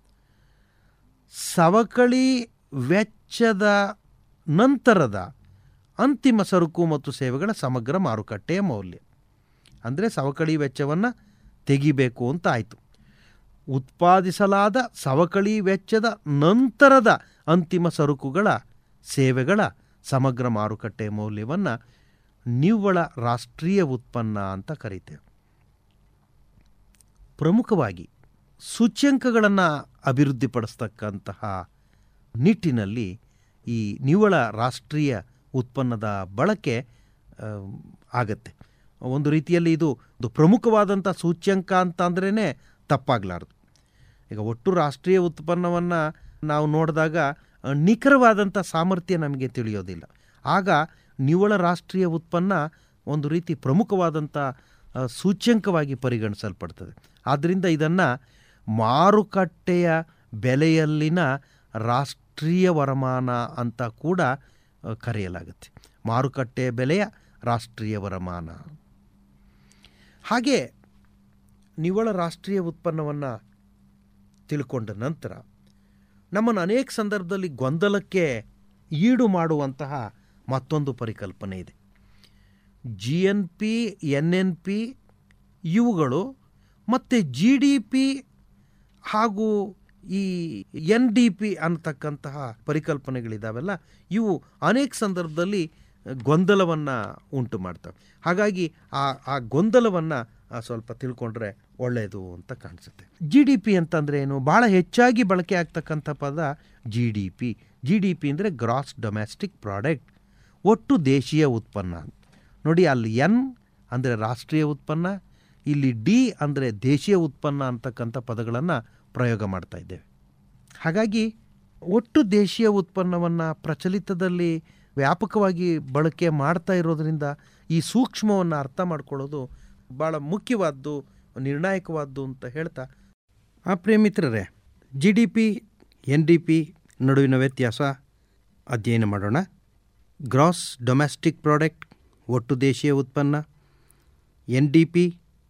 ಸವಕಳಿ ವೆಚ್ಚದ ನಂತರದ ಅಂತಿಮ ಸರಕು ಮತ್ತು ಸೇವೆಗಳ ಸಮಗ್ರ ಮಾರುಕಟ್ಟೆಯ ಮೌಲ್ಯ ಅಂದರೆ ಸವಕಳಿ ವೆಚ್ಚವನ್ನು ತೆಗಿಬೇಕು ಅಂತ ಆಯಿತು ಉತ್ಪಾದಿಸಲಾದ ಸವಕಳಿ ವೆಚ್ಚದ ನಂತರದ ಅಂತಿಮ ಸರಕುಗಳ ಸೇವೆಗಳ ಸಮಗ್ರ ಮಾರುಕಟ್ಟೆ ಮೌಲ್ಯವನ್ನು ನಿವ್ವಳ ರಾಷ್ಟ್ರೀಯ ಉತ್ಪನ್ನ ಅಂತ ಕರೀತೇವೆ ಪ್ರಮುಖವಾಗಿ ಸೂಚ್ಯಂಕಗಳನ್ನು ಅಭಿವೃದ್ಧಿಪಡಿಸ್ತಕ್ಕಂತಹ ನಿಟ್ಟಿನಲ್ಲಿ ಈ ನಿವ್ವಳ ರಾಷ್ಟ್ರೀಯ ಉತ್ಪನ್ನದ ಬಳಕೆ ಆ, ಆಗತ್ತೆ ಒಂದು ರೀತಿಯಲ್ಲಿ ಇದು ಒಂದು ಪ್ರಮುಖವಾದಂಥ ಸೂಚ್ಯಂಕ ಅಂತ ಅಂದ್ರೇ ತಪ್ಪಾಗಲಾರ್ದು ಈಗ ಒಟ್ಟು ರಾಷ್ಟ್ರೀಯ ಉತ್ಪನ್ನವನ್ನು ನಾವು ನೋಡಿದಾಗ ಆ, ನಿಖರವಾದಂಥ ಸಾಮರ್ಥ್ಯ ನಮಗೆ ತಿಳಿಯೋದಿಲ್ಲ ಆಗ ನಿವ್ವಳ ರಾಷ್ಟ್ರೀಯ ಉತ್ಪನ್ನ ಒಂದು ರೀತಿ ಪ್ರಮುಖವಾದಂಥ ಆ, ಸೂಚ್ಯಂಕವಾಗಿ ಪರಿಗಣಿಸಲ್ಪಡ್ತದೆ ಆದ್ದರಿಂದ ಇದನ್ನು ಮಾರುಕಟ್ಟೆಯ ಬೆಲೆಯಲ್ಲಿನ ರಾಷ್ಟ್ರೀಯ ವರಮಾನ ಅಂತ ಕೂಡ ಆ, ಕರೆಯಲಾಗುತ್ತೆ ಮಾರುಕಟ್ಟೆಯ ಬೆಲೆಯ ರಾಷ್ಟ್ರೀಯ ವರಮಾನ ಹಾಗೆ ನಿವ್ವಳ ರಾಷ್ಟ್ರೀಯ ಉತ್ಪನ್ನವನ್ನು ತಿಳ್ಕೊಂಡ ನಂತರ ನಮ್ಮನ್ನು ಅನೇಕ ಸಂದರ್ಭದಲ್ಲಿ ಗೊಂದಲಕ್ಕೆ ಈಡು ಮಾಡುವಂತಹ ಮತ್ತೊಂದು ಪರಿಕಲ್ಪನೆ ಇದೆ G N P N N P ಇವುಗಳು ಮತ್ತು ಜಿ ಡಿ ಪಿ ಹಾಗೂ ಈ ಎನ್ ಡಿ ಪಿ ಅನ್ನತಕ್ಕಂತಹ ಪರಿಕಲ್ಪನೆಗಳಿದಾವೆಲ್ಲ ಇವು ಅನೇಕ ಸಂದರ್ಭದಲ್ಲಿ ಗೊಂದಲವನ್ನು ಉಂಟು ಮಾಡ್ತವೆ ಹಾಗಾಗಿ ಆ ಆ ಗೊಂದಲವನ್ನು ಸ್ವಲ್ಪ ತಿಳ್ಕೊಂಡ್ರೆ ಒಳ್ಳೆಯದು ಅಂತ ಕಾಣಿಸುತ್ತೆ ಜಿ ಡಿ ಪಿ ಅಂತಂದರೆ ಏನು ಭಾಳ ಹೆಚ್ಚಾಗಿ ಬಳಕೆ ಆಗ್ತಕ್ಕಂಥ ಪದ G D P G D P ಅಂದರೆ ಗ್ರಾಸ್ ಡೊಮೆಸ್ಟಿಕ್ ಪ್ರಾಡಕ್ಟ್ ಒಟ್ಟು ದೇಶೀಯ ಉತ್ಪನ್ನ ಅಂತ ನೋಡಿ ಅಲ್ಲಿ ಎನ್ ಅಂದರೆ ರಾಷ್ಟ್ರೀಯ ಉತ್ಪನ್ನ ಇಲ್ಲಿ ಡಿ ಅಂದರೆ ದೇಶೀಯ ಉತ್ಪನ್ನ ಅಂತಕ್ಕಂಥ ಪದಗಳನ್ನು ಪ್ರಯೋಗ ಮಾಡ್ತಾ ಇದ್ದೇವೆ ಹಾಗಾಗಿ ಒಟ್ಟು ದೇಶೀಯ ಉತ್ಪನ್ನವನ್ನು ಪ್ರಚಲಿತದಲ್ಲಿ ವ್ಯಾಪಕವಾಗಿ ಬಳಕೆ ಮಾಡ್ತಾ ಇರೋದರಿಂದ ಈ ಸೂಕ್ಷ್ಮವನ್ನು ಅರ್ಥ ಮಾಡ್ಕೊಳ್ಳೋದು ಭಾಳ ಮುಖ್ಯವಾದ್ದು ನಿರ್ಣಾಯಕವಾದ್ದು ಅಂತ ಹೇಳ್ತಾ ಆ ಪ್ರೇಮಿತ್ರರೇ G D P N D P ನಡುವಿನ ವ್ಯತ್ಯಾಸ ಅಧ್ಯಯನ ಮಾಡೋಣ ಗ್ರಾಸ್ ಡೊಮೆಸ್ಟಿಕ್ ಪ್ರಾಡಕ್ಟ್ ಒಟ್ಟು ದೇಶೀಯ ಉತ್ಪನ್ನ N D P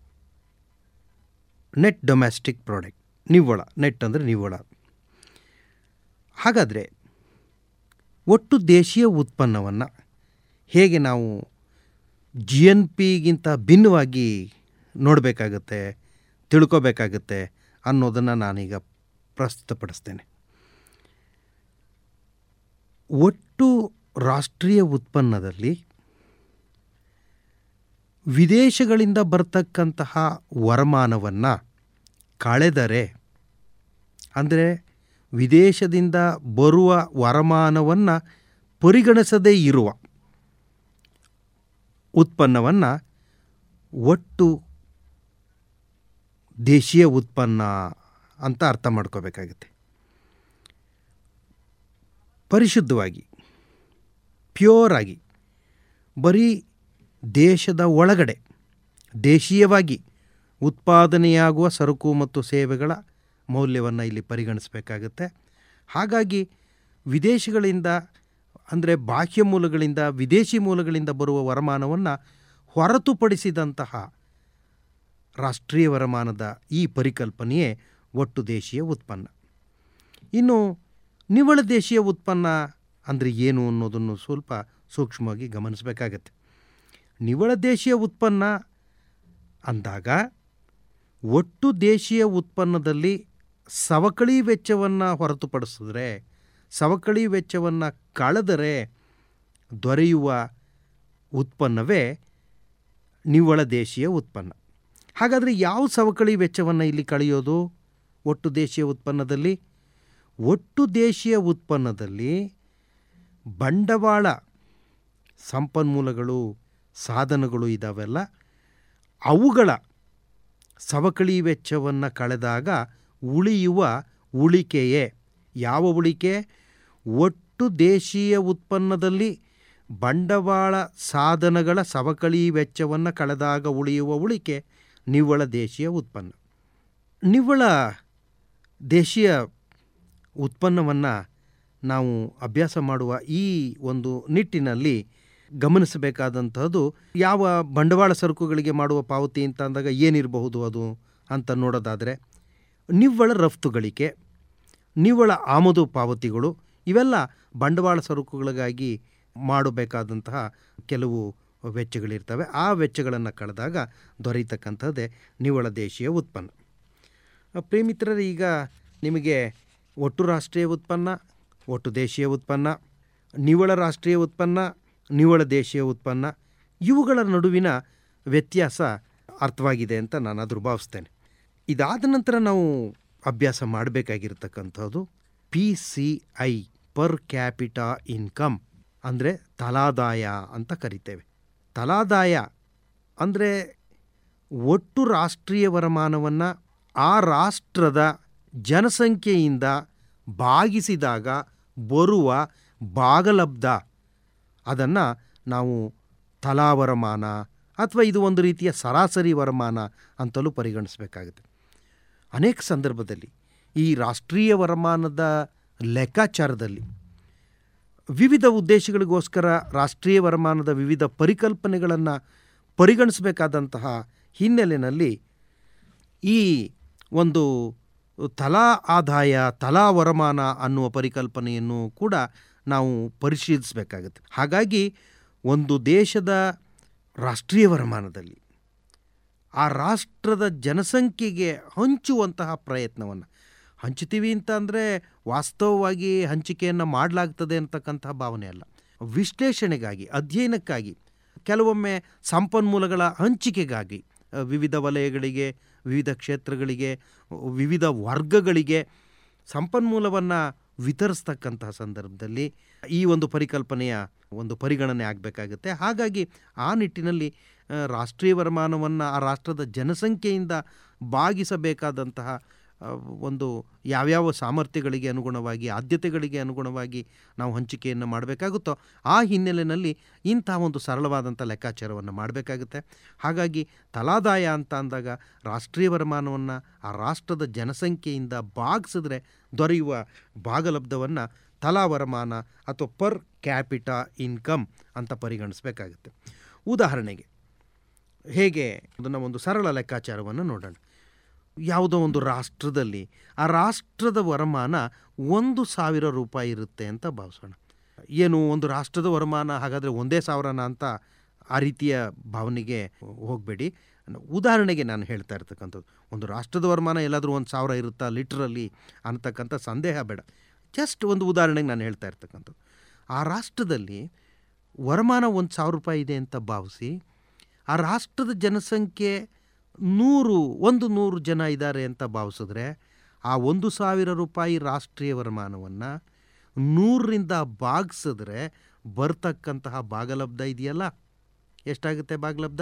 net domestic product ನಿವ್ವಳ ನೆಟ್ ಅಂದರೆ ನಿವ್ವಳ ಹಾಗಾದರೆ ಒಟ್ಟು ದೇಶೀಯ ಉತ್ಪನ್ನವನ್ನು ಹೇಗೆ ನಾವು ಜಿ ಎನ್ ಪಿಗಿಂತ ಭಿನ್ನವಾಗಿ ನೋಡಬೇಕಾಗತ್ತೆ ತಿಳ್ಕೋಬೇಕಾಗತ್ತೆ ಅನ್ನೋದನ್ನು ನಾನೀಗ ಪ್ರಸ್ತುತಪಡಿಸ್ತೇನೆ ಒಟ್ಟು ರಾಷ್ಟ್ರೀಯ ಉತ್ಪನ್ನದಲ್ಲಿ ವಿದೇಶಗಳಿಂದ ಬರ್ತಕ್ಕಂತಹ ವರಮಾನವನ್ನು ಕಳೆದರೆ ಅಂದರೆ ವಿದೇಶದಿಂದ ಬರುವ ವರಮಾನವನ್ನು ಪರಿಗಣಿಸದೇ ಇರುವ ಉತ್ಪನ್ನವನ್ನು ಒಟ್ಟು ದೇಶೀಯ ಉತ್ಪನ್ನ ಅಂತ ಅರ್ಥ ಮಾಡ್ಕೋಬೇಕಾಗುತ್ತೆ ಪರಿಶುದ್ಧವಾಗಿ ಪ್ಯೂರ್ ಆಗಿ ಬರೀ ದೇಶದ ಒಳಗಡೆ ದೇಶೀಯವಾಗಿ ಉತ್ಪಾದನೆಯಾಗುವ ಸರಕು ಮತ್ತು ಸೇವೆಗಳ ಮೌಲ್ಯವನ್ನು ಇಲ್ಲಿ ಪರಿಗಣಿಸಬೇಕಾಗುತ್ತೆ ಹಾಗಾಗಿ ವಿದೇಶಗಳಿಂದ ಅಂದರೆ ಬಾಹ್ಯ ಮೂಲಗಳಿಂದ ವಿದೇಶಿ ಮೂಲಗಳಿಂದ ಬರುವ ವರಮಾನವನ್ನು ಹೊರತುಪಡಿಸಿದಂತಹ ರಾಷ್ಟ್ರೀಯ ವರಮಾನದ ಈ ಪರಿಕಲ್ಪನೆಯೇ ಒಟ್ಟು ದೇಶೀಯ ಉತ್ಪನ್ನ ಇನ್ನು ನಿವ್ವಳ ದೇಶೀಯ ಉತ್ಪನ್ನ ಅಂದರೆ ಏನು ಅನ್ನೋದನ್ನು ಸ್ವಲ್ಪ ಸೂಕ್ಷ್ಮವಾಗಿ ಗಮನಿಸಬೇಕಾಗತ್ತೆ ನಿವ್ವಳ ದೇಶೀಯ ಉತ್ಪನ್ನ ಅಂದಾಗ ಒಟ್ಟು ದೇಶೀಯ ಉತ್ಪನ್ನದಲ್ಲಿ ಸವಕಳಿ ವೆಚ್ಚವನ್ನು ಹೊರತುಪಡಿಸಿದ್ರೆ ಸವಕಳಿ ವೆಚ್ಚವನ್ನು ಕಳೆದರೆ ದೊರೆಯುವ ಉತ್ಪನ್ನವೇ ನಿವ್ವಳ ದೇಶೀಯ ಉತ್ಪನ್ನ ಹಾಗಾದರೆ ಯಾವ ಸವಕಳಿ ವೆಚ್ಚವನ್ನು ಇಲ್ಲಿ ಕಳೆಯೋದು ಒಟ್ಟು ದೇಶೀಯ ಉತ್ಪನ್ನದಲ್ಲಿ ಒಟ್ಟು ದೇಶೀಯ ಉತ್ಪನ್ನದಲ್ಲಿ ಬಂಡವಾಳ ಸಂಪನ್ಮೂಲಗಳು ಸಾಧನಗಳು ಇದ್ದಾವೆಲ್ಲ ಅವುಗಳ ಸವಕಳಿ ವೆಚ್ಚವನ್ನು ಕಳೆದಾಗ ಉಳಿಯುವ ಉಳಿಕೆಯೇ ಯಾವ ಉಳಿಕೆ ಒಟ್ಟು ದೇಶೀಯ ಉತ್ಪನ್ನದಲ್ಲಿ ಬಂಡವಾಳ ಸಾಧನಗಳ ಸವಕಳಿ ವೆಚ್ಚವನ್ನು ಕಳೆದಾಗ ಉಳಿಯುವ ಉಳಿಕೆ ನಿವ್ವಳ ದೇಶೀಯ ಉತ್ಪನ್ನ ನಿವ್ವಳ ದೇಶೀಯ ಉತ್ಪನ್ನವನ್ನು ನಾವು ಅಭ್ಯಾಸ ಮಾಡುವ ಈ ಒಂದು ನಿಟ್ಟಿನಲ್ಲಿ ಗಮನಿಸಬೇಕಾದಂಥದ್ದು ಯಾವ ಬಂಡವಾಳ ಸರಕುಗಳಿಗೆ ಮಾಡುವ ಪಾವತಿ ಅಂತ ಅಂದಾಗ ಏನಿರಬಹುದು ಅದು ಅಂತ ನೋಡೋದಾದರೆ ನಿವ್ವಳ ರಫ್ತು ಗಳಿಕೆ ನಿವ್ವಳ ಆಮದು ಪಾವತಿಗಳು ಇವೆಲ್ಲ ಬಂಡವಾಳ ಸರಕುಗಳಿಗಾಗಿ ಮಾಡಬೇಕಾದಂತಹ ಕೆಲವು ವೆಚ್ಚಗಳಿರ್ತವೆ ಆ ವೆಚ್ಚಗಳನ್ನು ಕಳೆದಾಗ ದೊರೆಯತಕ್ಕಂಥದ್ದೇ ನಿವ್ವಳ ದೇಶೀಯ ಉತ್ಪನ್ನ ಪ್ರೇಮಿತ್ರರೇ ಈಗ ನಿಮಗೆ ಒಟ್ಟು ರಾಷ್ಟ್ರೀಯ ಉತ್ಪನ್ನ ಒಟ್ಟು ದೇಶೀಯ ಉತ್ಪನ್ನ ನಿವ್ವಳ ರಾಷ್ಟ್ರೀಯ ಉತ್ಪನ್ನ ನಿವ್ವಳ ದೇಶೀಯ ಉತ್ಪನ್ನ ಇವುಗಳ ನಡುವಿನ ವ್ಯತ್ಯಾಸ ಅರ್ಥವಾಗಿದೆ ಅಂತ ನಾನು ಅದ್ರ ಭಾವಿಸ್ತೇನೆ ಇದಾದ ನಂತರ ನಾವು ಅಭ್ಯಾಸ ಮಾಡಬೇಕಾಗಿರ್ತಕ್ಕಂಥದ್ದು P C I per capita income ಅಂದರೆ ತಲಾದಾಯ ಅಂತ ಕರಿತೇವೆ ತಲಾದಾಯ ಅಂದರೆ ಒಟ್ಟು ರಾಷ್ಟ್ರೀಯ ವರಮಾನವನ್ನು ಆ ರಾಷ್ಟ್ರದ ಜನಸಂಖ್ಯೆಯಿಂದ ಭಾಗಿಸಿದಾಗ ಬರುವ ಭಾಗಲಬ್ಧ ಅದನ್ನು ನಾವು ತಲಾ ವರಮಾನ ಅಥವಾ ಇದು ಒಂದು ರೀತಿಯ ಸರಾಸರಿ ವರಮಾನ ಅಂತಲೂ ಪರಿಗಣಿಸಬೇಕಾಗುತ್ತೆ ಅನೇಕ ಸಂದರ್ಭದಲ್ಲಿ ಈ ರಾಷ್ಟ್ರೀಯ ವರಮಾನದ ಲೆಕ್ಕಾಚಾರದಲ್ಲಿ ವಿವಿಧ ಉದ್ದೇಶಗಳಿಗೋಸ್ಕರ ರಾಷ್ಟ್ರೀಯ ವರಮಾನದ ವಿವಿಧ ಪರಿಕಲ್ಪನೆಗಳನ್ನು ಪರಿಗಣಿಸಬೇಕಾದಂತಹ ಹಿನ್ನೆಲೆಯಲ್ಲಿ ಈ ಒಂದು ತಲಾ ಆದಾಯ ತಲಾ ವರಮಾನ ಅನ್ನುವ ಪರಿಕಲ್ಪನೆಯನ್ನು ಕೂಡ ನಾವು ಪರಿಶೀಲಿಸಬೇಕಾಗುತ್ತೆ ಹಾಗಾಗಿ ಒಂದು ದೇಶದ ರಾಷ್ಟ್ರೀಯ ವರಮಾನದಲ್ಲಿ ಆ ರಾಷ್ಟ್ರದ ಜನಸಂಖ್ಯೆಗೆ ಹಂಚುವಂತಹ ಪ್ರಯತ್ನವನ್ನು ಹಂಚ್ತೀವಿ ಅಂತ ಅಂದರೆ ವಾಸ್ತವವಾಗಿ ಹಂಚಿಕೆಯನ್ನು ಮಾಡಲಾಗ್ತದೆ ಅಂತಕ್ಕಂತಹ ಭಾವನೆ ಅಲ್ಲ ವಿಶ್ಲೇಷಣೆಗಾಗಿ ಅಧ್ಯಯನಕ್ಕಾಗಿ ಕೆಲವೊಮ್ಮೆ ಸಂಪನ್ಮೂಲಗಳ ಹಂಚಿಕೆಗಾಗಿ ಅ, ವಿವಿಧ ವಲಯಗಳಿಗೆ ವಿವಿಧ ಕ್ಷೇತ್ರಗಳಿಗೆ ವಿವಿಧ ವರ್ಗಗಳಿಗೆ ಸಂಪನ್ಮೂಲವನ್ನು ವಿತರಿಸ್ತಕ್ಕಂತಹ ಸಂದರ್ಭದಲ್ಲಿ ಈ ಒಂದು ಪರಿಕಲ್ಪನೆಯ ಒಂದು ಪರಿಗಣನೆ ಆಗಬೇಕಾಗುತ್ತೆ ಹಾಗಾಗಿ ಆ ನಿಟ್ಟಿನಲ್ಲಿ ಆ, ರಾಷ್ಟ್ರೀಯ ವರಮಾನವನ್ನು ಆ ರಾಷ್ಟ್ರದ ಜನಸಂಖ್ಯೆಯಿಂದ ಭಾಗಿಸಬೇಕಾದಂತಹ ಆ, ಒಂದು ಯಾವ್ಯಾವ ಸಾಮರ್ಥ್ಯಗಳಿಗೆ ಅನುಗುಣವಾಗಿ ಆದ್ಯತೆಗಳಿಗೆ ಅನುಗುಣವಾಗಿ ನಾವು ಹಂಚಿಕೆಯನ್ನು ಮಾಡಬೇಕಾಗುತ್ತೋ ಆ ಹಿನ್ನೆಲೆಯಲ್ಲಿ ಇಂಥ ಒಂದು ಸರಳವಾದಂಥ ಲೆಕ್ಕಾಚಾರವನ್ನು ಮಾಡಬೇಕಾಗುತ್ತೆ ಹಾಗಾಗಿ ತಲಾದಾಯ ಅಂತ ಅಂದಾಗ ರಾಷ್ಟ್ರೀಯ ವರಮಾನವನ್ನು ಆ ರಾಷ್ಟ್ರದ ಜನಸಂಖ್ಯೆಯಿಂದ ಭಾಗಿಸಿದ್ರೆ ದೊರೆಯುವ ಭಾಗಲಬ್ಧವನ್ನು ತಲಾ ವರಮಾನ ಅಥವಾ ಪರ್ ಕ್ಯಾಪಿಟಾ ಇನ್ಕಮ್ ಅಂತ ಪರಿಗಣಿಸಬೇಕಾಗುತ್ತೆ ಉದಾಹರಣೆಗೆ ಹೇಗೆ ಅದನ್ನು ಒಂದು ಸರಳ ಲೆಕ್ಕಾಚಾರವನ್ನು ನೋಡೋಣ ಯಾವುದೋ ಒಂದು ರಾಷ್ಟ್ರದಲ್ಲಿ ಆ ರಾಷ್ಟ್ರದ ವರಮಾನ ಒಂದು ಸಾವಿರ ರೂಪಾಯಿ ಇರುತ್ತೆ ಅಂತ ಭಾವಿಸೋಣ ಏನು ಒಂದು ರಾಷ್ಟ್ರದ ವರಮಾನ ಹಾಗಾದರೆ ಒಂದೇ ಸಾವಿರನ ಅಂತ ಆ ರೀತಿಯ ಭಾವನೆಗೆ ಹೋಗಬೇಡಿ ಉದಾಹರಣೆಗೆ ನಾನು ಹೇಳ್ತಾ ಇರ್ತಕ್ಕಂಥದ್ದು ಒಂದು ರಾಷ್ಟ್ರದ ವರಮಾನ ಎಲ್ಲಾದರೂ ಒಂದು ಸಾವಿರ ಇರುತ್ತಾ ಲಿಟ್ರಲ್ಲಿ ಅನ್ನತಕ್ಕಂಥ ಸಂದೇಹ ಬೇಡ ಜಸ್ಟ್ ಒಂದು ಉದಾಹರಣೆಗೆ ನಾನು ಹೇಳ್ತಾ ಇರ್ತಕ್ಕಂಥದ್ದು ಆ ರಾಷ್ಟ್ರದಲ್ಲಿ ವರಮಾನ ಒಂದು ಸಾವಿರ ರೂಪಾಯಿ ಇದೆ ಅಂತ ಭಾವಿಸಿ ಆ ರಾಷ್ಟ್ರದ ಜನಸಂಖ್ಯೆ ನೂರು ಒಂದು ನೂರು ಜನ ಇದ್ದಾರೆ ಅಂತ ಭಾವಿಸಿದ್ರೆ ಆ ಒಂದು ಸಾವಿರ ರೂಪಾಯಿ ರಾಷ್ಟ್ರೀಯ ವರಮಾನವನ್ನು ನೂರರಿಂದ ಭಾಗಿಸಿದ್ರೆ ಬರ್ತಕ್ಕಂತಹ ಭಾಗಲಬ್ಧ ಇದೆಯಲ್ಲ ಎಷ್ಟಾಗುತ್ತೆ ಭಾಗಲಬ್ಧ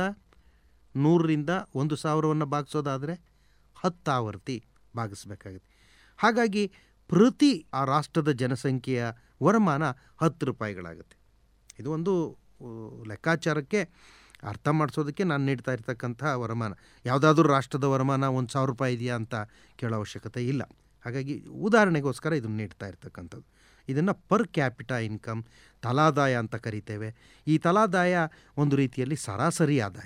ನೂರರಿಂದ ಒಂದು ಸಾವಿರವನ್ನು ಭಾಗಿಸೋದಾದರೆ ಹತ್ತಾವರ್ತಿ ಭಾಗಿಸ್ಬೇಕಾಗುತ್ತೆ ಹಾಗಾಗಿ ಪ್ರತಿ ಆ ರಾಷ್ಟ್ರದ ಜನಸಂಖ್ಯೆಯ ವರಮಾನ ಹತ್ತು ರೂಪಾಯಿಗಳಾಗುತ್ತೆ ಇದು ಒಂದು ಉ, ಲೆಕ್ಕಾಚಾರಕ್ಕೆ ಅರ್ಥ ಮಾಡಿಸೋದಕ್ಕೆ ನಾನು ನೀಡ್ತಾ ಇರ್ತಕ್ಕಂಥ ವರಮಾನ ಯಾವುದಾದ್ರೂ ರಾಷ್ಟ್ರದ ವರಮಾನ ಒಂದು ಸಾವಿರ ರೂಪಾಯಿ ಇದೆಯಾ ಅಂತ ಕೇಳೋ ಅವಶ್ಯಕತೆ ಇಲ್ಲ ಹಾಗಾಗಿ ಉದಾಹರಣೆಗೋಸ್ಕರ ಇದನ್ನು ನೀಡ್ತಾ ಇರ್ತಕ್ಕಂಥದ್ದು ಇದನ್ನು ಪರ್ ಕ್ಯಾಪಿಟಾ ಇನ್ಕಮ್ ತಲಾದಾಯ ಅಂತ ಕರಿತೇವೆ ಈ ತಲಾದಾಯ ಒಂದು ರೀತಿಯಲ್ಲಿ ಸರಾಸರಿ ಆದಾಯ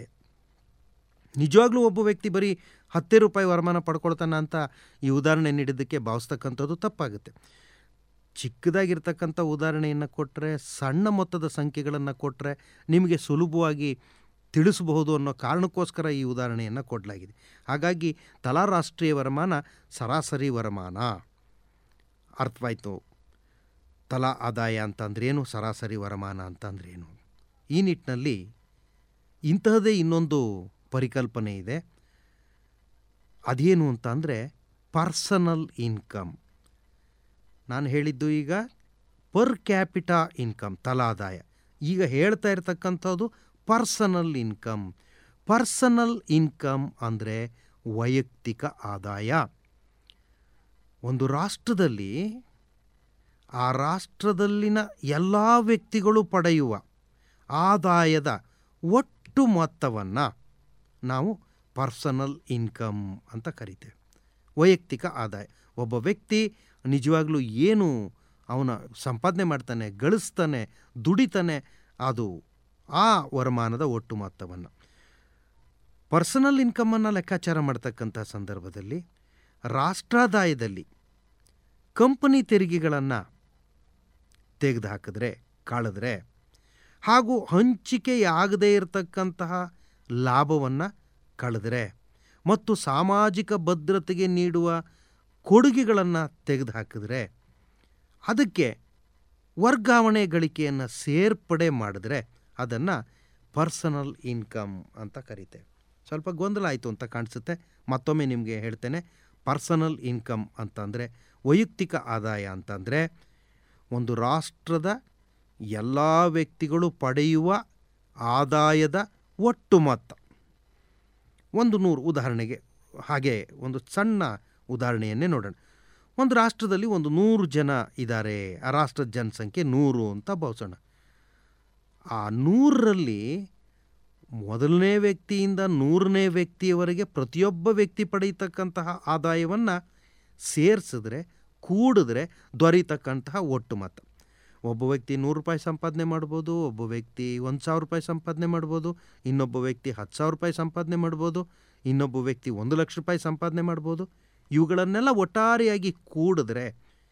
ನಿಜವಾಗ್ಲೂ ಒಬ್ಬ ವ್ಯಕ್ತಿ ಬರೀ ಹತ್ತೇ ರೂಪಾಯಿ ವರಮಾನ ಪಡ್ಕೊಳ್ತಾನೆ ಅಂತ ಈ ಉದಾಹರಣೆ ನೀಡಿದ್ದಕ್ಕೆ ಭಾವಿಸ್ತಕ್ಕಂಥದ್ದು ತಪ್ಪಾಗುತ್ತೆ ಚಿಕ್ಕದಾಗಿರ್ತಕ್ಕಂಥ ಉದಾಹರಣೆಯನ್ನು ಕೊಟ್ಟರೆ ಸಣ್ಣ ಮೊತ್ತದ ಸಂಖ್ಯೆಗಳನ್ನು ಕೊಟ್ಟರೆ ನಿಮಗೆ ಸುಲಭವಾಗಿ ತಿಳಿಸಬಹುದು ಅನ್ನೋ ಕಾರಣಕ್ಕೋಸ್ಕರ ಈ ಉದಾಹರಣೆಯನ್ನು ಕೊಡಲಾಗಿದೆ ಹಾಗಾಗಿ ತಲಾ ರಾಷ್ಟ್ರೀಯ ವರಮಾನ ಸರಾಸರಿ ವರಮಾನ ಅರ್ಥವಾಯಿತು ತಲಾ ಆದಾಯ ಅಂತಂದ್ರೇನು ಸರಾಸರಿ ವರಮಾನ ಅಂತಂದ್ರೇನು ಈ ನಿಟ್ಟಿನಲ್ಲಿ ಇಂತಹದೇ ಇನ್ನೊಂದು ಪರಿಕಲ್ಪನೆ ಇದೆ ಅದೇನು ಅಂತ ಅಂದರೆ ಪರ್ಸನಲ್ ಇನ್ಕಮ್ ನಾನು ಹೇಳಿದ್ದು ಈಗ ಪರ್ ಕ್ಯಾಪಿಟಾ ಇನ್ಕಮ್ ತಲಾದಾಯ ಈಗ ಹೇಳ್ತಾ ಇರ್ತಕ್ಕಂಥದ್ದು ಪರ್ಸನಲ್ ಇನ್ಕಮ್ ಪರ್ಸನಲ್ ಇನ್ಕಮ್ ಅಂದರೆ ವೈಯಕ್ತಿಕ ಆದಾಯ ಒಂದು ರಾಷ್ಟ್ರದಲ್ಲಿ ಆ ರಾಷ್ಟ್ರದಲ್ಲಿನ ಎಲ್ಲ ವ್ಯಕ್ತಿಗಳು ಪಡೆಯುವ ಆದಾಯದ ಒಟ್ಟು ಮೊತ್ತವನ್ನು ನಾವು ಪರ್ಸನಲ್ ಇನ್ಕಮ್ ಅಂತ ಕರಿತೇವೆ ವೈಯಕ್ತಿಕ ಆದಾಯ ಒಬ್ಬ ವ್ಯಕ್ತಿ ನಿಜವಾಗ್ಲೂ ಏನು ಅವನ ಸಂಪಾದನೆ ಮಾಡ್ತಾನೆ ಗಳಿಸ್ತಾನೆ ದುಡಿತಾನೆ ಅದು ಆ ವರಮಾನದ ಒಟ್ಟು ಮೊತ್ತವನ್ನು ಪರ್ಸನಲ್ ಇನ್ಕಮನ್ನು ಲೆಕ್ಕಾಚಾರ ಮಾಡ್ತಕ್ಕಂಥ ಸಂದರ್ಭದಲ್ಲಿ ರಾಷ್ಟ್ರಾದಾಯದಲ್ಲಿ ಕಂಪನಿ ತೆರಿಗೆಗಳನ್ನು ತೆಗೆದು ಹಾಕಿದ್ರೆ ಕಾಳಿದ್ರೆ ಹಾಗೂ ಹಂಚಿಕೆಯಾಗದೇ ಇರತಕ್ಕಂತಹ ಲಾಭವನ್ನು ಕಳೆದ್ರೆ ಮತ್ತು ಸಾಮಾಜಿಕ ಭದ್ರತೆಗೆ ನೀಡುವ ಕೊಡುಗೆಗಳನ್ನು ತೆಗೆದು ಹಾಕಿದ್ರೆ ಅದಕ್ಕೆ ವರ್ಗಾವಣೆ ಗಳಿಕೆಯನ್ನು ಸೇರ್ಪಡೆ ಮಾಡಿದ್ರೆ ಅದನ್ನು ಪರ್ಸನಲ್ ಇನ್ಕಮ್ ಅಂತ ಕರಿತೇವೆ ಸ್ವಲ್ಪ ಗೊಂದಲ ಆಯಿತು ಅಂತ ಕಾಣಿಸುತ್ತೆ ಮತ್ತೊಮ್ಮೆ ನಿಮಗೆ ಹೇಳ್ತೇನೆ ಪರ್ಸನಲ್ ಇನ್ಕಮ್ ಅಂತಂದರೆ ವೈಯಕ್ತಿಕ ಆದಾಯ ಅಂತಂದರೆ ಒಂದು ರಾಷ್ಟ್ರದ ಎಲ್ಲ ವ್ಯಕ್ತಿಗಳು ಪಡೆಯುವ ಆದಾಯದ ಒಟ್ಟು ಮೊತ್ತ ಒಂದು ನೂರು ಉದಾಹರಣೆಗೆ ಹಾಗೆ ಒಂದು ಸಣ್ಣ ಉದಾಹರಣೆಯನ್ನೇ ನೋಡೋಣ ಒಂದು ರಾಷ್ಟ್ರದಲ್ಲಿ ಒಂದು ನೂರು ಜನ ಇದ್ದಾರೆ ಆ ರಾಷ್ಟ್ರದ ಜನಸಂಖ್ಯೆ ನೂರು ಅಂತ ಭಾವಿಸೋಣ ಆ ನೂರರಲ್ಲಿ ಮೊದಲನೇ ವ್ಯಕ್ತಿಯಿಂದ ನೂರನೇ ವ್ಯಕ್ತಿಯವರೆಗೆ ಪ್ರತಿಯೊಬ್ಬ ವ್ಯಕ್ತಿ ಪಡೆಯತಕ್ಕಂತಹ ಆದಾಯವನ್ನು ಸೇರಿಸಿದ್ರೆ ಕೂಡಿದ್ರೆ ದೊರೀತಕ್ಕಂತಹ ಒಟ್ಟು ಮೊತ್ತ ಒಬ್ಬ ವ್ಯಕ್ತಿ ನೂರು ರೂಪಾಯಿ ಸಂಪಾದನೆ ಮಾಡ್ಬೋದು ಒಬ್ಬ ವ್ಯಕ್ತಿ ಒಂದು ಸಾವಿರ ರೂಪಾಯಿ ಸಂಪಾದನೆ ಮಾಡ್ಬೋದು ಇನ್ನೊಬ್ಬ ವ್ಯಕ್ತಿ ಹತ್ತು ಸಾವಿರ ರೂಪಾಯಿ ಸಂಪಾದನೆ ಮಾಡ್ಬೋದು ಇನ್ನೊಬ್ಬ ವ್ಯಕ್ತಿ ಒಂದು ಲಕ್ಷ ರೂಪಾಯಿ ಸಂಪಾದನೆ ಮಾಡ್ಬೋದು ಇವುಗಳನ್ನೆಲ್ಲ ಒಟ್ಟಾರೆಯಾಗಿ ಕೂಡಿದ್ರೆ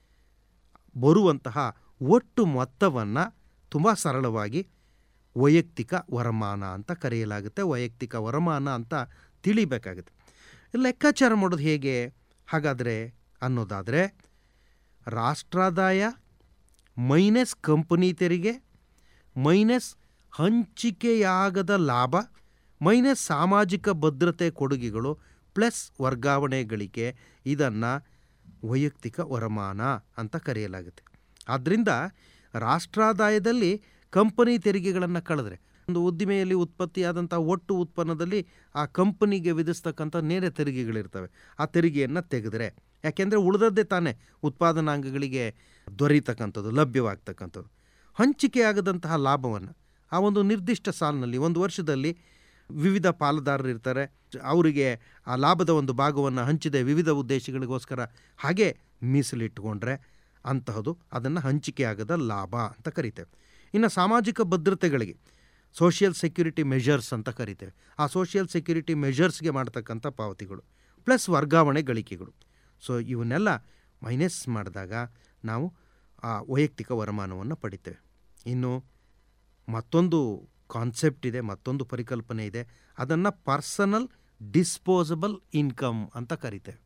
ಬರುವಂತಹ ಒಟ್ಟು ಮೊತ್ತವನ್ನು ತುಂಬ ಸರಳವಾಗಿ ವೈಯಕ್ತಿಕ ವರಮಾನ ಅಂತ ಕರೆಯಲಾಗುತ್ತೆ ವೈಯಕ್ತಿಕ ವರಮಾನ ಅಂತ ತಿಳಿಬೇಕಾಗುತ್ತೆ ಲೆಕ್ಕಾಚಾರ ಮಾಡೋದು ಹೇಗೆ ಹಾಗಾದರೆ ಅನ್ನೋದಾದರೆ ರಾಷ್ಟ್ರಾದಾಯ ಮೈನಸ್ ಕಂಪನಿ ತೆರಿಗೆ ಮೈನಸ್ ಹಂಚಿಕೆಯಾಗದ ಲಾಭ ಮೈನಸ್ ಸಾಮಾಜಿಕ ಭದ್ರತೆ ಕೊಡುಗೆಗಳು ಪ್ಲಸ್ ವರ್ಗಾವಣೆ ಗಳಿಕೆ ಇದನ್ನು ವೈಯಕ್ತಿಕ ವರಮಾನ ಅಂತ ಕರೆಯಲಾಗುತ್ತೆ ಆದ್ದರಿಂದ ರಾಷ್ಟ್ರಾದಾಯದಲ್ಲಿ ಕಂಪನಿ ತೆರಿಗೆಗಳನ್ನು ಕಳೆದ್ರೆ ಒಂದು ಉದ್ದಿಮೆಯಲ್ಲಿ ಉತ್ಪತ್ತಿಯಾದಂಥ ಒಟ್ಟು ಉತ್ಪನ್ನದಲ್ಲಿ ಆ ಕಂಪನಿಗೆ ವಿಧಿಸ್ತಕ್ಕಂಥ ನೇರ ತೆರಿಗೆಗಳಿರ್ತವೆ ಆ ತೆರಿಗೆಯನ್ನು ತೆಗೆದ್ರೆ ಯಾಕೆಂದರೆ ಉಳಿದದ್ದೇ ತಾನೇ ಉತ್ಪಾದನಾಂಗಗಳಿಗೆ ದೊರೀತಕ್ಕಂಥದ್ದು ಲಭ್ಯವಾಗ್ತಕ್ಕಂಥದ್ದು ಹಂಚಿಕೆಯಾಗದಂತಹ ಲಾಭವನ್ನು ಆ ಒಂದು ನಿರ್ದಿಷ್ಟ ಸಾಲಿನಲ್ಲಿ ಒಂದು ವರ್ಷದಲ್ಲಿ ವಿವಿಧ ಪಾಲುದಾರರು ಇರ್ತಾರೆ ಅವರಿಗೆ ಆ ಲಾಭದ ಒಂದು ಭಾಗವನ್ನು ಹಂಚಿದೆ ವಿವಿಧ ಉದ್ದೇಶಗಳಿಗೋಸ್ಕರ ಹಾಗೆ ಮೀಸಲಿಟ್ಟುಕೊಂಡ್ರೆ ಅಂತಹದ್ದು ಅದನ್ನು ಹಂಚಿಕೆಯಾಗದ ಲಾಭ ಅಂತ ಕರಿತೇವೆ ಇನ್ನು ಸಾಮಾಜಿಕ ಭದ್ರತೆಗಳಿಗೆ ಸೋಷಿಯಲ್ ಸೆಕ್ಯೂರಿಟಿ ಮೆಷರ್ಸ್ ಅಂತ ಕರಿತೇವೆ ಆ ಸೋಷಿಯಲ್ ಸೆಕ್ಯೂರಿಟಿ ಮೆಷರ್ಸ್ಗೆ ಮಾಡ್ತಕ್ಕಂಥ ಪಾವತಿಗಳು ಪ್ಲಸ್ ವರ್ಗಾವಣೆ ಗಳಿಕೆಗಳು ಸೊ ಇವನ್ನೆಲ್ಲ ಮೈನಸ್ ಮಾಡಿದಾಗ ನಾವು ಆ ವೈಯಕ್ತಿಕ ವರಮಾನವನ್ನು ಪಡಿತೇವೆ ಇನ್ನು ಮತ್ತೊಂದು ಕಾನ್ಸೆಪ್ಟ್ ಇದೆ ಮತ್ತೊಂದು ಪರಿಕಲ್ಪನೆ ಇದೆ ಅದನ್ನು ಪರ್ಸನಲ್ ಡಿಸ್ಪೋಸಬಲ್ ಇನ್ಕಮ್ ಅಂತ ಕರಿತೇವೆ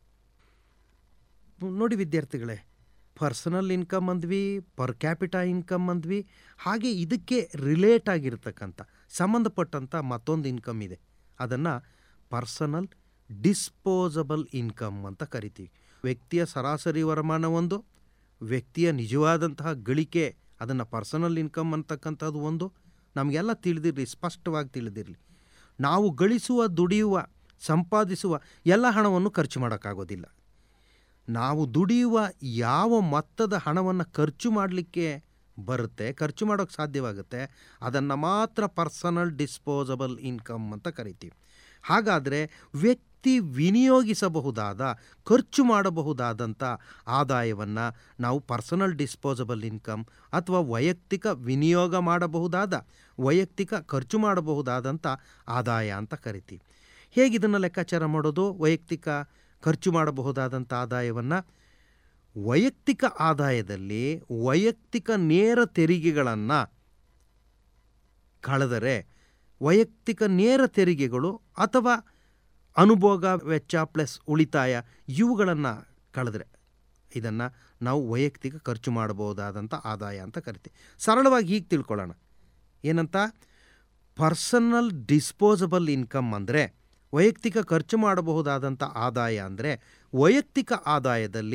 ನೋಡಿ ವಿದ್ಯಾರ್ಥಿಗಳೇ ಪರ್ಸನಲ್ ಇನ್ಕಮ್ ಅಂದ್ವಿ ಪರ್ ಕ್ಯಾಪಿಟಾ ಇನ್ಕಮ್ ಅಂದ್ವಿ ಹಾಗೆ ಇದಕ್ಕೆ ರಿಲೇಟ್ ಆಗಿರ್ತಕ್ಕಂಥ ಸಂಬಂಧಪಟ್ಟಂಥ ಮತ್ತೊಂದು ಇನ್ಕಮ್ ಇದೆ ಅದನ್ನು ಪರ್ಸನಲ್ ಡಿಸ್ಪೋಸಬಲ್ ಇನ್ಕಮ್ ಅಂತ ಕರಿತೀವಿ ವ್ಯಕ್ತಿಯ ಸರಾಸರಿ ವರಮಾನ ಒಂದು ವ್ಯಕ್ತಿಯ ನಿಜವಾದಂತಹ ಗಳಿಕೆ ಅದನ್ನು ಪರ್ಸನಲ್ ಇನ್ಕಮ್ ಅಂತಕ್ಕಂಥದ್ದು ಒಂದು ನಮಗೆಲ್ಲ ತಿಳಿದಿರಲಿ ಸ್ಪಷ್ಟವಾಗಿ ತಿಳಿದಿರಲಿ ನಾವು ಗಳಿಸುವ ದುಡಿಯುವ ಸಂಪಾದಿಸುವ ಎಲ್ಲ ಹಣವನ್ನು ಖರ್ಚು ಮಾಡೋಕ್ಕಾಗೋದಿಲ್ಲ ನಾವು ದುಡಿಯುವ ಯಾವ ಮೊತ್ತದ ಹಣವನ್ನು ಖರ್ಚು ಮಾಡಲಿಕ್ಕೆ ಬರುತ್ತೆ ಖರ್ಚು ಮಾಡೋಕ್ಕೆ ಸಾಧ್ಯವಾಗುತ್ತೆ ಅದನ್ನು ಮಾತ್ರ ಪರ್ಸನಲ್ ಡಿಸ್ಪೋಸಬಲ್ ಇನ್ಕಮ್ ಅಂತ ಕರಿತೀವಿ ಹಾಗಾದರೆ ವ್ಯಕ್ತಿ ವಿನಿಯೋಗಿಸಬಹುದಾದ ಖರ್ಚು ಮಾಡಬಹುದಾದಂಥ ಆದಾಯವನ್ನು ನಾವು ಪರ್ಸನಲ್ ಡಿಸ್ಪೋಸಬಲ್ ಇನ್ಕಮ್ ಅಥವಾ ವೈಯಕ್ತಿಕ ವಿನಿಯೋಗ ಮಾಡಬಹುದಾದ ವೈಯಕ್ತಿಕ ಖರ್ಚು ಮಾಡಬಹುದಾದಂಥ ಆದಾಯ ಅಂತ ಕರಿತೀವಿ ಹೇಗೆ ಇದನ್ನು ಲೆಕ್ಕಾಚಾರ ಮಾಡೋದು ವೈಯಕ್ತಿಕ ಖರ್ಚು ಮಾಡಬಹುದಾದಂಥ ಆದಾಯವನ್ನು ವೈಯಕ್ತಿಕ ಆದಾಯದಲ್ಲಿ ವೈಯಕ್ತಿಕ ನೇರ ತೆರಿಗೆಗಳನ್ನು ಕಳೆದರೆ ವೈಯಕ್ತಿಕ ನೇರ ತೆರಿಗೆಗಳು ಅಥವಾ ಅನುಭೋಗ ವೆಚ್ಚ ಪ್ಲಸ್ ಉಳಿತಾಯ ಇವುಗಳನ್ನು ಕಳೆದ್ರೆ ಇದನ್ನು ನಾವು ವೈಯಕ್ತಿಕ ಖರ್ಚು ಮಾಡಬಹುದಾದಂಥ ಆದಾಯ ಅಂತ ಕರಿತೀವಿ ಸರಳವಾಗಿ ಹೀಗೆ ತಿಳ್ಕೊಳ್ಳೋಣ ಏನಂತ ಪರ್ಸನಲ್ ಡಿಸ್ಪೋಸಬಲ್ ಇನ್ಕಮ್ ಅಂದರೆ ವೈಯಕ್ತಿಕ ಖರ್ಚು ಮಾಡಬಹುದಾದಂಥ ಆದಾಯ ಅಂದರೆ ವೈಯಕ್ತಿಕ ಆದಾಯದಲ್ಲಿ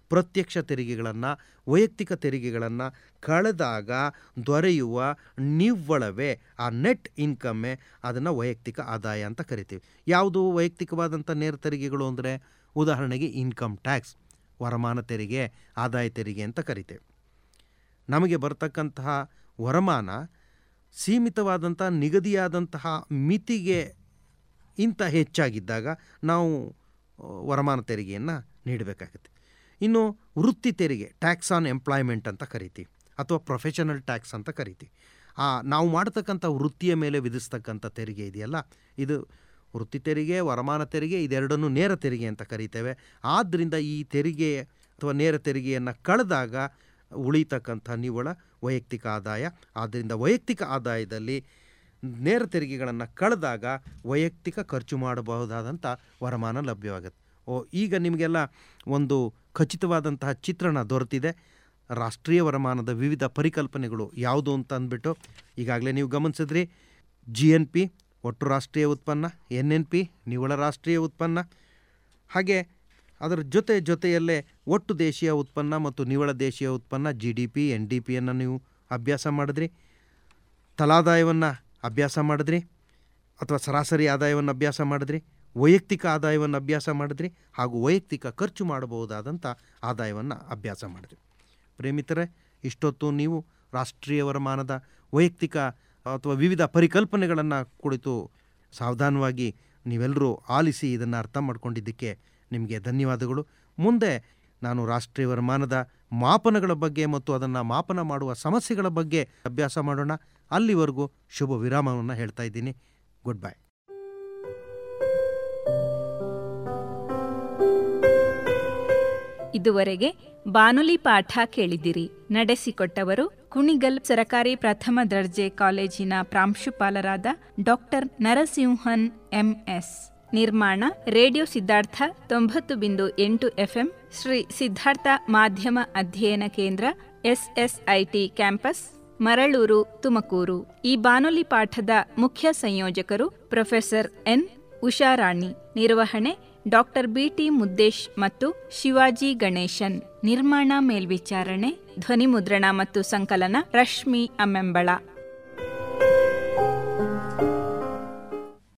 ಪ್ರತ್ಯಕ್ಷ ತೆರಿಗೆಗಳನ್ನು ವೈಯಕ್ತಿಕ ತೆರಿಗೆಗಳನ್ನು ಕಳೆದಾಗ ದೊರೆಯುವ ನಿವ್ವಳವೇ ಆ ನೆಟ್ ಇನ್ಕಮ್ಮೇ ಅದನ್ನು ವೈಯಕ್ತಿಕ ಆದಾಯ ಅಂತ ಕರಿತೀವಿ ಯಾವುದು ವೈಯಕ್ತಿಕವಾದಂಥ ನೇರ ತೆರಿಗೆಗಳು ಅಂದರೆ ಉದಾಹರಣೆಗೆ ಇನ್ಕಮ್ ಟ್ಯಾಕ್ಸ್ ವರಮಾನ ತೆರಿಗೆ ಆದಾಯ ತೆರಿಗೆ ಅಂತ ಕರಿತೇವೆ ನಮಗೆ ಬರ್ತಕ್ಕಂತಹ ವರಮಾನ ಸೀಮಿತವಾದಂಥ ನಿಗದಿಯಾದಂತಹ ಮಿತಿಗೆ ಇಂಥ ಹೆಚ್ಚಾಗಿದ್ದಾಗ ನಾವು ಆ, ವರಮಾನ ತೆರಿಗೆಯನ್ನು ನೀಡಬೇಕಾಗುತ್ತೆ ಇನ್ನು ವೃತ್ತಿ ತೆರಿಗೆ ಟ್ಯಾಕ್ಸ್ ಆನ್ ಎಂಪ್ಲಾಯ್ಮೆಂಟ್ ಅಂತ ಕರಿತೀವಿ ಅಥವಾ ಪ್ರೊಫೆಷನಲ್ ಟ್ಯಾಕ್ಸ್ ಅಂತ ಕರಿತೀವಿ ಆ ನಾವು ಮಾಡ್ತಕ್ಕಂಥ ವೃತ್ತಿಯ ಮೇಲೆ ವಿಧಿಸ್ತಕ್ಕಂಥ ತೆರಿಗೆ ಇದೆಯಲ್ಲ ಇದು ವೃತ್ತಿ ತೆರಿಗೆ ವರಮಾನ ತೆರಿಗೆ ಇದೆರಡನ್ನೂ ನೇರ ತೆರಿಗೆ ಅಂತ ಕರಿತೇವೆ ಆದ್ದರಿಂದ ಈ ತೆರಿಗೆ ಅಥವಾ ನೇರ ತೆರಿಗೆಯನ್ನು ಕಳೆದಾಗ ಉಳಿತಕ್ಕಂಥ ನಿವ್ವಳ ವೈಯಕ್ತಿಕ ಆದಾಯ ಆದ್ದರಿಂದ ವೈಯಕ್ತಿಕ ಆದಾಯದಲ್ಲಿ ನೇರ ತೆರಿಗೆಗಳನ್ನು ಕಳೆದಾಗ ವೈಯಕ್ತಿಕ ಖರ್ಚು ಮಾಡಬಹುದಾದಂಥ ವರಮಾನ ಲಭ್ಯವಾಗುತ್ತೆ ಓ ಈಗ ನಿಮಗೆಲ್ಲ ಒಂದು ಖಚಿತವಾದಂತಹ ಚಿತ್ರಣ ದೊರೆತಿದೆ ರಾಷ್ಟ್ರೀಯ ವರಮಾನದ ವಿವಿಧ ಪರಿಕಲ್ಪನೆಗಳು ಯಾವುದು ಅಂತ ಅಂದ್ಬಿಟ್ಟು ಈಗಾಗಲೇ ನೀವು ಗಮನಿಸಿದ್ರಿ ಜಿ ಎನ್ ಪಿ ಒಟ್ಟು ರಾಷ್ಟ್ರೀಯ ಉತ್ಪನ್ನ ಎನ್ ಎನ್ ಪಿ ನಿವ್ವಳ ರಾಷ್ಟ್ರೀಯ ಉತ್ಪನ್ನ ಹಾಗೆ ಅದರ ಜೊತೆ ಜೊತೆಯಲ್ಲೇ ಒಟ್ಟು ದೇಶೀಯ ಉತ್ಪನ್ನ ಮತ್ತು ನಿವ್ವಳ ದೇಶೀಯ ಉತ್ಪನ್ನ G D P N D ಪಿಯನ್ನು ನೀವು ಅಭ್ಯಾಸ ಮಾಡಿದ್ರಿ ತಲಾದಾಯವನ್ನು ಅಭ್ಯಾಸ ಮಾಡಿದ್ರಿ ಅಥವಾ ಸರಾಸರಿ ಆದಾಯವನ್ನು ಅಭ್ಯಾಸ ಮಾಡಿದ್ರಿ ವೈಯಕ್ತಿಕ ಆದಾಯವನ್ನು ಅಭ್ಯಾಸ ಮಾಡಿದ್ರಿ ಹಾಗೂ ವೈಯಕ್ತಿಕ ಖರ್ಚು ಮಾಡಬಹುದಾದಂಥ ಆದಾಯವನ್ನು ಅಭ್ಯಾಸ ಮಾಡಿದ್ರಿ ಪ್ರೇಮಿತರೆ ಇಷ್ಟೊತ್ತು ನೀವು ರಾಷ್ಟ್ರೀಯ ವರಮಾನದ ವೈಯಕ್ತಿಕ ಅಥವಾ ವಿವಿಧ ಪರಿಕಲ್ಪನೆಗಳನ್ನು ಕುರಿತು ಸಾವಧಾನವಾಗಿ ನೀವೆಲ್ಲರೂ ಆಲಿಸಿ ಇದನ್ನು ಅರ್ಥ ಮಾಡ್ಕೊಂಡಿದ್ದಕ್ಕೆ ನಿಮಗೆ ಧನ್ಯವಾದಗಳು ಮುಂದೆ ನಾನು ರಾಷ್ಟ್ರೀಯ ವರಮಾನದ ಮಾಪನಗಳ ಬಗ್ಗೆ ಮತ್ತು ಅದನ್ನು ಮಾಪನ ಮಾಡುವ ಸಮಸ್ಯೆಗಳ ಬಗ್ಗೆ ಅಭ್ಯಾಸ ಮಾಡೋಣ ಅಲ್ಲಿವರೆಗೂ ಶುಭ ವಿರಾಮವನ್ನು ಹೇಳ್ತಾ ಇದ್ದೀನಿ ಗುಡ್ ಬೈ ಇದುವರೆಗೆ ಬಾನುಲಿ ಪಾಠ ಕೇಳಿದಿರಿ ನಡೆಸಿಕೊಟ್ಟವರು ಕುಣಿಗಲ್ ಸರಕಾರಿ ಪ್ರಥಮ ದರ್ಜೆ ಕಾಲೇಜಿನ ಪ್ರಾಂಶುಪಾಲರಾದ ಡಾಕ್ಟರ್ ನರಸಿಂಹನ್ ಎಂಎಸ್ ನಿರ್ಮಾಣ ರೇಡಿಯೋ ಸಿದ್ಧಾರ್ಥ ತೊಂಬತ್ತು ಬಿಂದು ಎಂಟು ಎಫ್ಎಂ ಶ್ರೀ ಸಿದ್ಧಾರ್ಥ ಮಾಧ್ಯಮ ಅಧ್ಯಯನ ಕೇಂದ್ರ ಎಸ್ಎಸ್ಐಟಿ ಕ್ಯಾಂಪಸ್ ಮರಳೂರು ತುಮಕೂರು ಈ ಬಾನುಲಿ ಪಾಠದ ಮುಖ್ಯ ಸಂಯೋಜಕರು ಪ್ರೊಫೆಸರ್ ಎನ್ ಉಷಾರಾಣಿ ನಿರ್ವಹಣೆ ಡಾಕ್ಟರ್ ಬಿಟಿ ಮುದ್ದೇಶ್ ಮತ್ತು ಶಿವಾಜಿ ಗಣೇಶನ್ ನಿರ್ಮಾಣ ಮೇಲ್ವಿಚಾರಣೆ ಧ್ವನಿ ಮುದ್ರಣ ಮತ್ತು ಸಂಕಲನ ರಶ್ಮಿ ಅಮ್ಮೆಂಬಳ